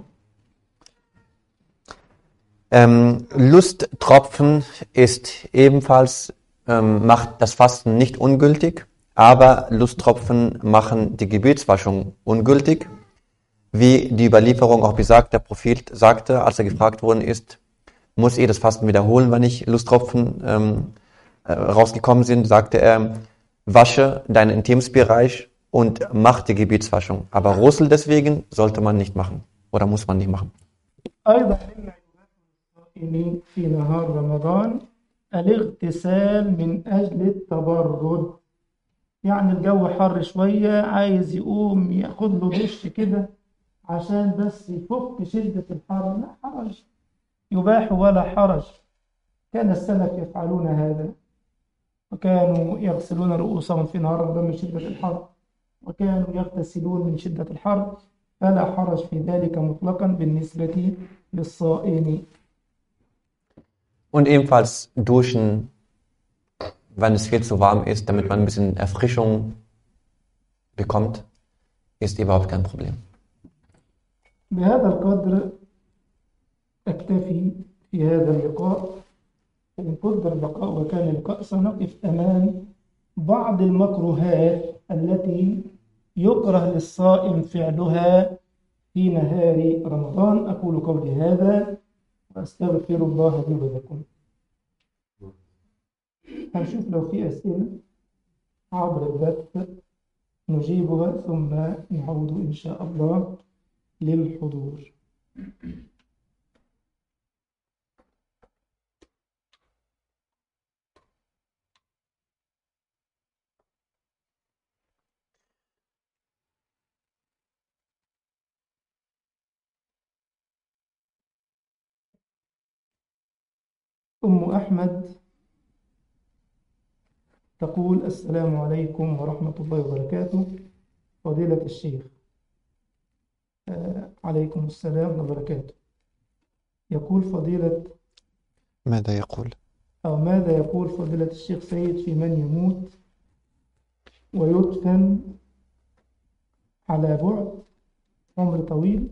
Ähm, Lusttropfen ist ebenfalls, ähm, macht das Fasten nicht ungültig, aber Lusttropfen machen die Gebetswaschung ungültig. Wie die Überlieferung auch besagt, der Prophet sagte, als er gefragt worden ist, muss er das Fasten wiederholen, wenn nicht Lusttropfen ähm, äh, rausgekommen sind, sagte er, wasche deinen Intimsbereich und mach die Gebetswaschung. Aber Russel deswegen sollte man nicht machen oder muss man nicht machen. أيضا مما الصائمين في نهار رمضان الاغتسال من أجل التبرد يعني الجو حر شوية عايز يقوم ياخد له دش كده عشان بس يفك شدة الحر لا حرج يباح ولا حرج كان السلف يفعلون هذا وكانوا يغسلون رؤوسهم في نهار رمضان من شدة الحر وكانوا يغتسلون من شدة الحر فلا حرج في ذلك مطلقا بالنسبة للصائم Und ebenfalls duschen, wenn es viel zu warm ist, damit man ein bisschen Erfrischung bekommt, ist überhaupt kein Problem. بهذا القدر أكتفي في هذا اللقاء إن قدر البقاء وكان اللقاء سنقف أمام بعض المكروهات التي يكره للصائم فعلها في نهار رمضان أقول قولي هذا وأستغفر الله لي ولكم هنشوف لو في أسئلة عبر البث نجيبها ثم نعود إن شاء الله للحضور أم أحمد تقول السلام عليكم ورحمة الله وبركاته فضيلة الشيخ آه، عليكم السلام وبركاته يقول فضيلة ماذا يقول؟ أو ماذا يقول فضيلة الشيخ سيد في من يموت ويدفن على بعد عمر طويل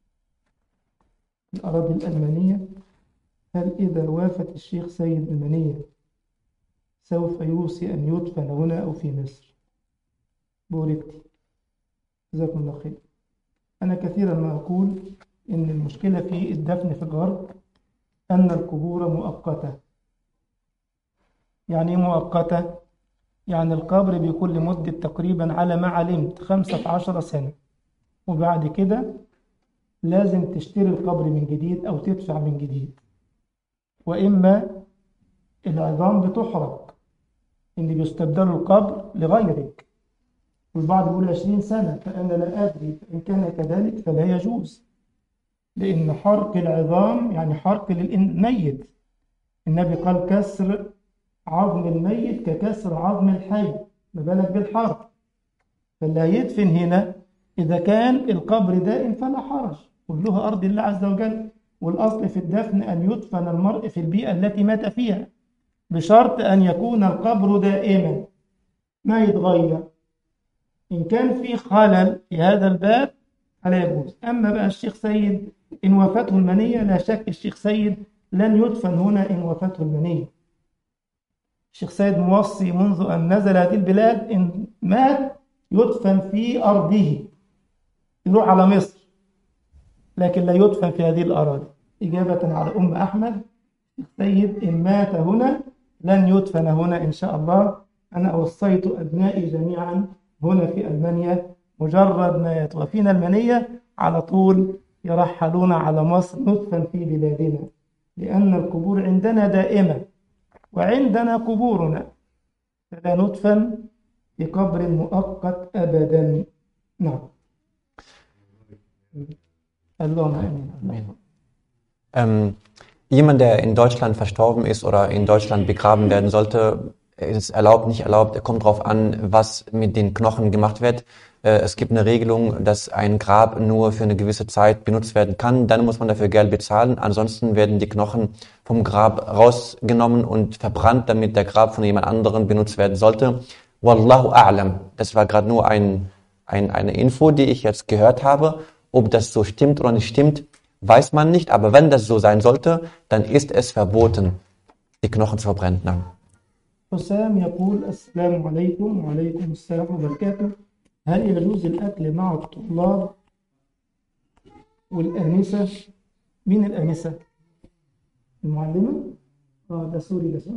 في الأراضي الألمانية هل إذا وافت الشيخ سيد المنية سوف يوصي أن يدفن هنا أو في مصر بوركتي جزاكم الله خير أنا كثيرا ما أقول إن المشكلة في الدفن في الغرب أن القبور مؤقتة يعني إيه مؤقتة؟ يعني القبر بيكون لمدة تقريبا على ما علمت خمسة عشر سنة وبعد كده لازم تشتري القبر من جديد أو تدفع من جديد وإما العظام بتحرق إن بيستبدلوا القبر لغيرك والبعض يقول 20 سنة فأنا لا أدري إن كان كذلك فلا يجوز لأن حرق العظام يعني حرق للميت النبي قال كسر عظم الميت ككسر عظم الحي ما بالك بالحرق فاللي هيدفن هنا إذا كان القبر دائم فلا حرج كلها أرض الله عز وجل والأصل في الدفن أن يدفن المرء في البيئة التي مات فيها بشرط أن يكون القبر دائما ما يتغير إن كان في خلل في هذا الباب فلا يجوز أما بقى الشيخ سيد إن وفاته المنية لا شك الشيخ سيد لن يدفن هنا إن وفاته المنية الشيخ سيد موصي منذ أن نزل هذه البلاد إن مات يدفن في أرضه يروح على مصر لكن لا يدفن في هذه الأراضي إجابة على أم أحمد السيد إن مات هنا لن يدفن هنا إن شاء الله أنا وصيت أبنائي جميعا هنا في ألمانيا مجرد ما يتوفينا المنية على طول يرحلون على مصر ندفن في بلادنا لأن القبور عندنا دائمة وعندنا قبورنا فلا ندفن في قبر مؤقت أبدا نعم اللهم آمين Ähm, jemand, der in Deutschland verstorben ist oder in Deutschland begraben werden sollte, ist es erlaubt, nicht erlaubt, kommt drauf an, was mit den Knochen gemacht wird. Äh, Es gibt eine Regelung, dass ein Grab nur für eine gewisse Zeit benutzt werden kann. Dann muss man dafür Geld bezahlen. Ansonsten werden die Knochen vom Grab rausgenommen und verbrannt, damit der Grab von jemand anderem benutzt werden sollte. Wallahu a'lam. Das war gerade nur ein, ein, eine Info, die ich jetzt gehört habe. Ob das so stimmt oder nicht stimmt, weiß man nicht. Aber wenn das so sein sollte, dann ist es verboten, die Knochen zu verbrennen. Nein. حسام يقول السلام عليكم وعليكم السلام وبركاته هل يجوز الأكل مع الطلاب والآنسة مين الآنسة؟ المعلمة؟ اه ده سوري ده صح؟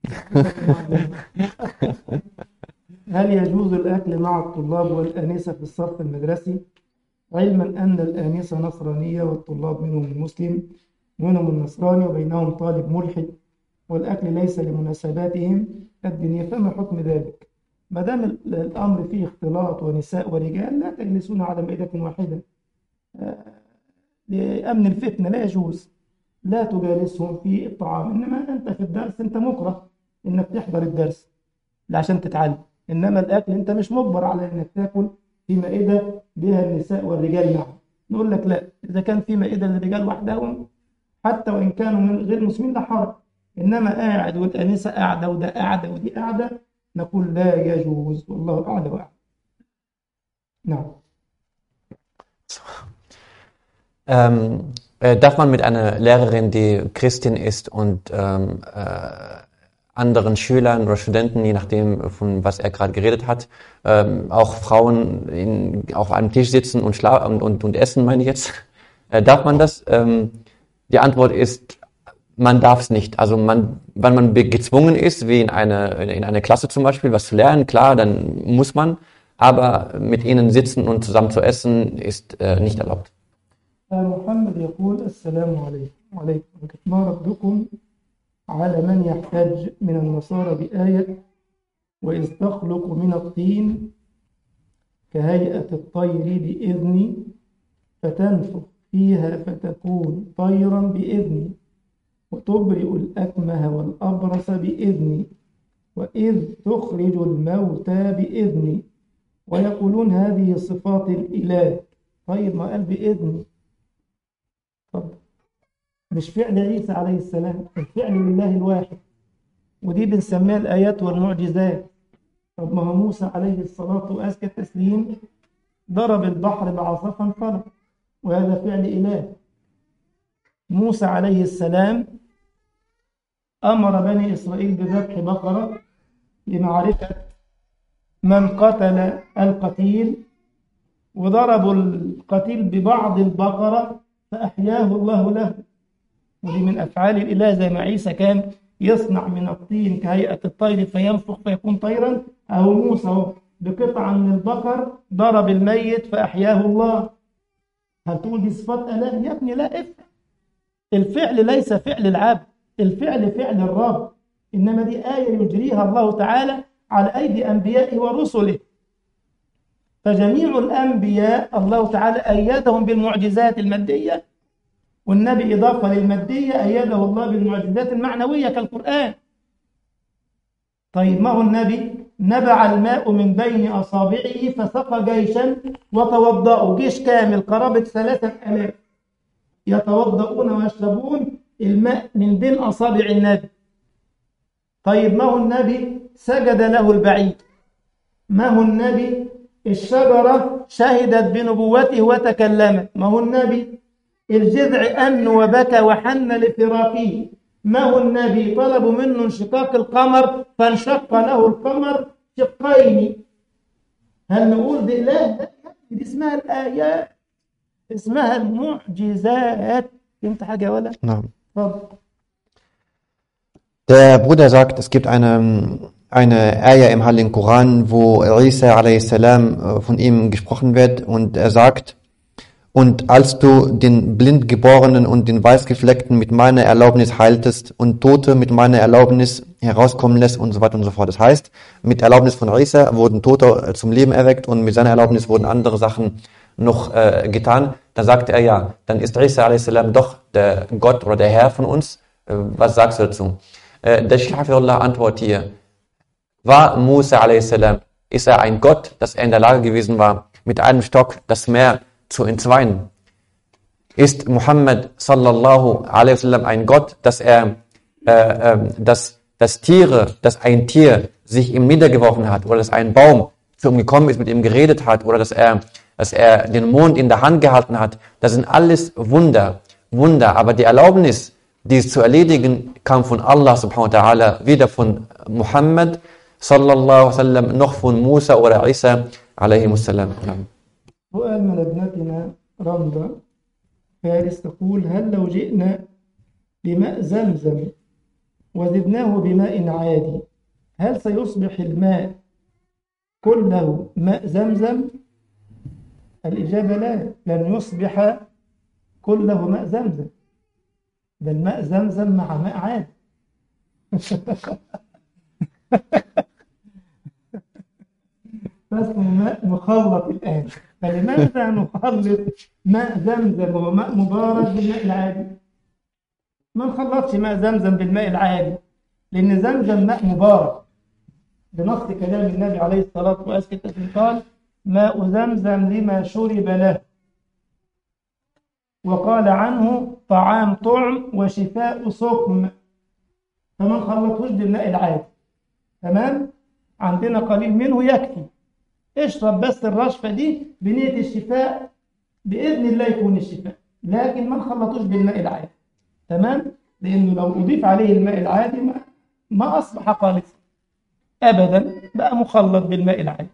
هل يجوز الأكل مع الطلاب والآنسة في الصف المدرسي علما أن الآنسة نصرانية والطلاب منهم المسلم ومنهم النصراني وبينهم طالب ملحد والأكل ليس لمناسباتهم الدينية فما حكم ذلك ما دام ال- الأمر فيه اختلاط ونساء ورجال لا تجلسون على مائدة واحدة آه، لأمن الفتنة لا يجوز لا تجالسهم في الطعام إنما أنت في الدرس أنت مكره إنك تحضر الدرس لا عشان تتعلم إنما الأكل أنت مش مجبر على إنك تاكل في مائدة بها النساء والرجال معا نقول لك لا إذا كان في مائدة للرجال وحدهم حتى وإن كانوا من غير مسلمين لا حرج إنما قاعد والأنسة قاعدة وده قاعدة ودي قاعدة نقول لا يجوز والله أعلى وأعلم نعم Ähm, äh, darf man mit einer Lehrerin, die Christin ist und ähm, äh, anderen Schülern oder Studenten, je nachdem, von was er gerade geredet hat, ähm, auch Frauen in, auf einem Tisch sitzen und, schla und, und, und essen, meine ich jetzt, äh, darf man das? Ähm, die Antwort ist, man darf es nicht. Also man, wenn man be- gezwungen ist, wie in eine, in eine Klasse zum Beispiel, was zu lernen, klar, dann muss man, aber mit ihnen sitzen und zusammen zu essen ist äh, nicht erlaubt. محمد يقول السلام عليكم وعليكم السلام ما ردكم على من يحتج من النصارى بآية وإذ تخلق من الطين كهيئة الطير بإذني فتنفخ فيها فتكون طيرا بإذني وتبرئ الأكمه والأبرص بإذني وإذ تخرج الموتى بإذني ويقولون هذه صفات الإله طيب ما قال بإذني طب مش فعل عيسى عليه السلام الفعل لله الواحد ودي بنسميها الآيات والمعجزات طب ما هو موسى عليه الصلاة وأزكى التسليم ضرب البحر بعصا فانفلق وهذا فعل إله موسى عليه السلام أمر بني إسرائيل بذبح بقرة لمعرفة من قتل القتيل وضربوا القتيل ببعض البقرة فأحياه الله له ودي من أفعال الإله زي ما عيسى كان يصنع من الطين كهيئة الطير فينفخ فيكون طيرا أو موسى أهو بقطعة من البقر ضرب الميت فأحياه الله هل تقول دي صفات آلام يا ابني لا افعل الفعل ليس فعل العبد الفعل فعل الرب إنما دي آية يجريها الله تعالى على أيدي أنبيائه ورسله فجميع الأنبياء الله تعالى أيدهم بالمعجزات المادية والنبي إضافة للمادية أيده الله بالمعجزات المعنوية كالقرآن طيب ما هو النبي نبع الماء من بين أصابعه فسقى جيشا وتوضأوا جيش كامل قرابة ثلاثة ألاف يتوضؤون ويشربون الماء من بين أصابع النبي طيب ما هو النبي سجد له البعيد ما هو النبي الشجرة شهدت بنبوته وتكلمت ما هو النبي الجذع أن وبكى وحن لفراقه ما هو النبي طلبوا منه انشقاق القمر فانشق له القمر شقين هل نقول دي لا دي اسمها الآيات اسمها المعجزات فهمت حاجة ولا؟ Nein. اتفضل Der Bruder sagt, es gibt eine, eine Ayah im Heiligen Koran, wo Isa a.s. äh, von ihm gesprochen wird und er sagt, und als du den Blindgeborenen und den Weißgefleckten mit meiner Erlaubnis heiltest und Tote mit meiner Erlaubnis herauskommen lässt und so weiter und so fort. Das heißt, mit Erlaubnis von Isa wurden Tote äh, zum Leben erweckt und mit seiner Erlaubnis wurden andere Sachen noch äh, getan. Da sagte er ja, dann ist Isa a.s. doch der Gott oder der Herr von uns. Äh, was sagst du dazu? Äh, der Sheikh Hafidullah antwortet hier, War Musa a.s. ist er ein Gott, dass er in der Lage gewesen war, mit einem Stock das Meer zu entzweien? Ist Muhammad sallallahu alaihi wasallam ein Gott, dass er, äh, äh, dass, dass Tiere, dass ein Tier sich ihm niedergeworfen hat oder dass ein Baum zu ihm gekommen ist, mit ihm geredet hat oder dass er, dass er den Mond in der Hand gehalten hat. Das sind alles Wunder, Wunder. Aber die Erlaubnis, dies zu erledigen, kam von Allah subhanahu wa ta'ala, weder von Muhammad sallallahu alaihi wasallam noch von Musa oder Isa alaihi wasallam. سؤال من ابنتنا رمضة فارس تقول هل لو جئنا بماء زمزم وزدناه بماء عادي هل سيصبح الماء كله ماء زمزم الإجابة لا لن يصبح كله ماء زمزم بل ماء زمزم مع ماء عادي فاسمه ماء مخلط الآن فلماذا نخلط ماء زمزم وماء مبارك بالماء العادي ما نخلطش ماء زمزم بالماء العادي لأن زمزم ماء مبارك بنص كلام النبي عليه الصلاة والسلام قال ماء زمزم لما شرب له وقال عنه طعام طعم وشفاء سقم فما نخلطوش بالماء العادي تمام عندنا قليل منه يكفي اشرب بس الرشفة دي بنية الشفاء بإذن الله يكون الشفاء لكن ما نخلطوش بالماء العادي تمام لأنه لو أضيف عليه الماء العادي ما, ما أصبح خالصا أبدا بقى مخلط بالماء العادي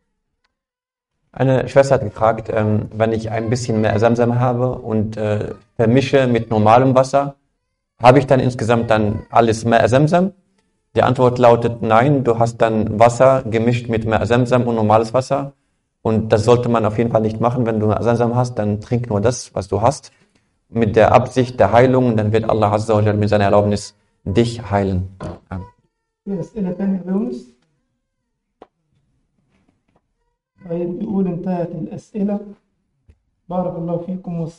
Eine Schwester hat gefragt, ähm, wenn ich ein bisschen mehr Samsam habe und äh, vermische mit normalem Wasser, habe ich dann insgesamt dann alles mehr Samsam? Die Antwort lautet nein, du hast dann Wasser gemischt mit mehr Samsam und normales Wasser. Und das sollte man auf jeden Fall nicht machen. Wenn du mehr Samsam hast, dann trink nur das, was du hast. Mit der Absicht der Heilung, dann wird Allah Azza wa Jal mit seiner Erlaubnis dich heilen. Ja. في أسئلة تانية يا يونس طيب بيقول انتهت الأسئلة بارك الله فيكم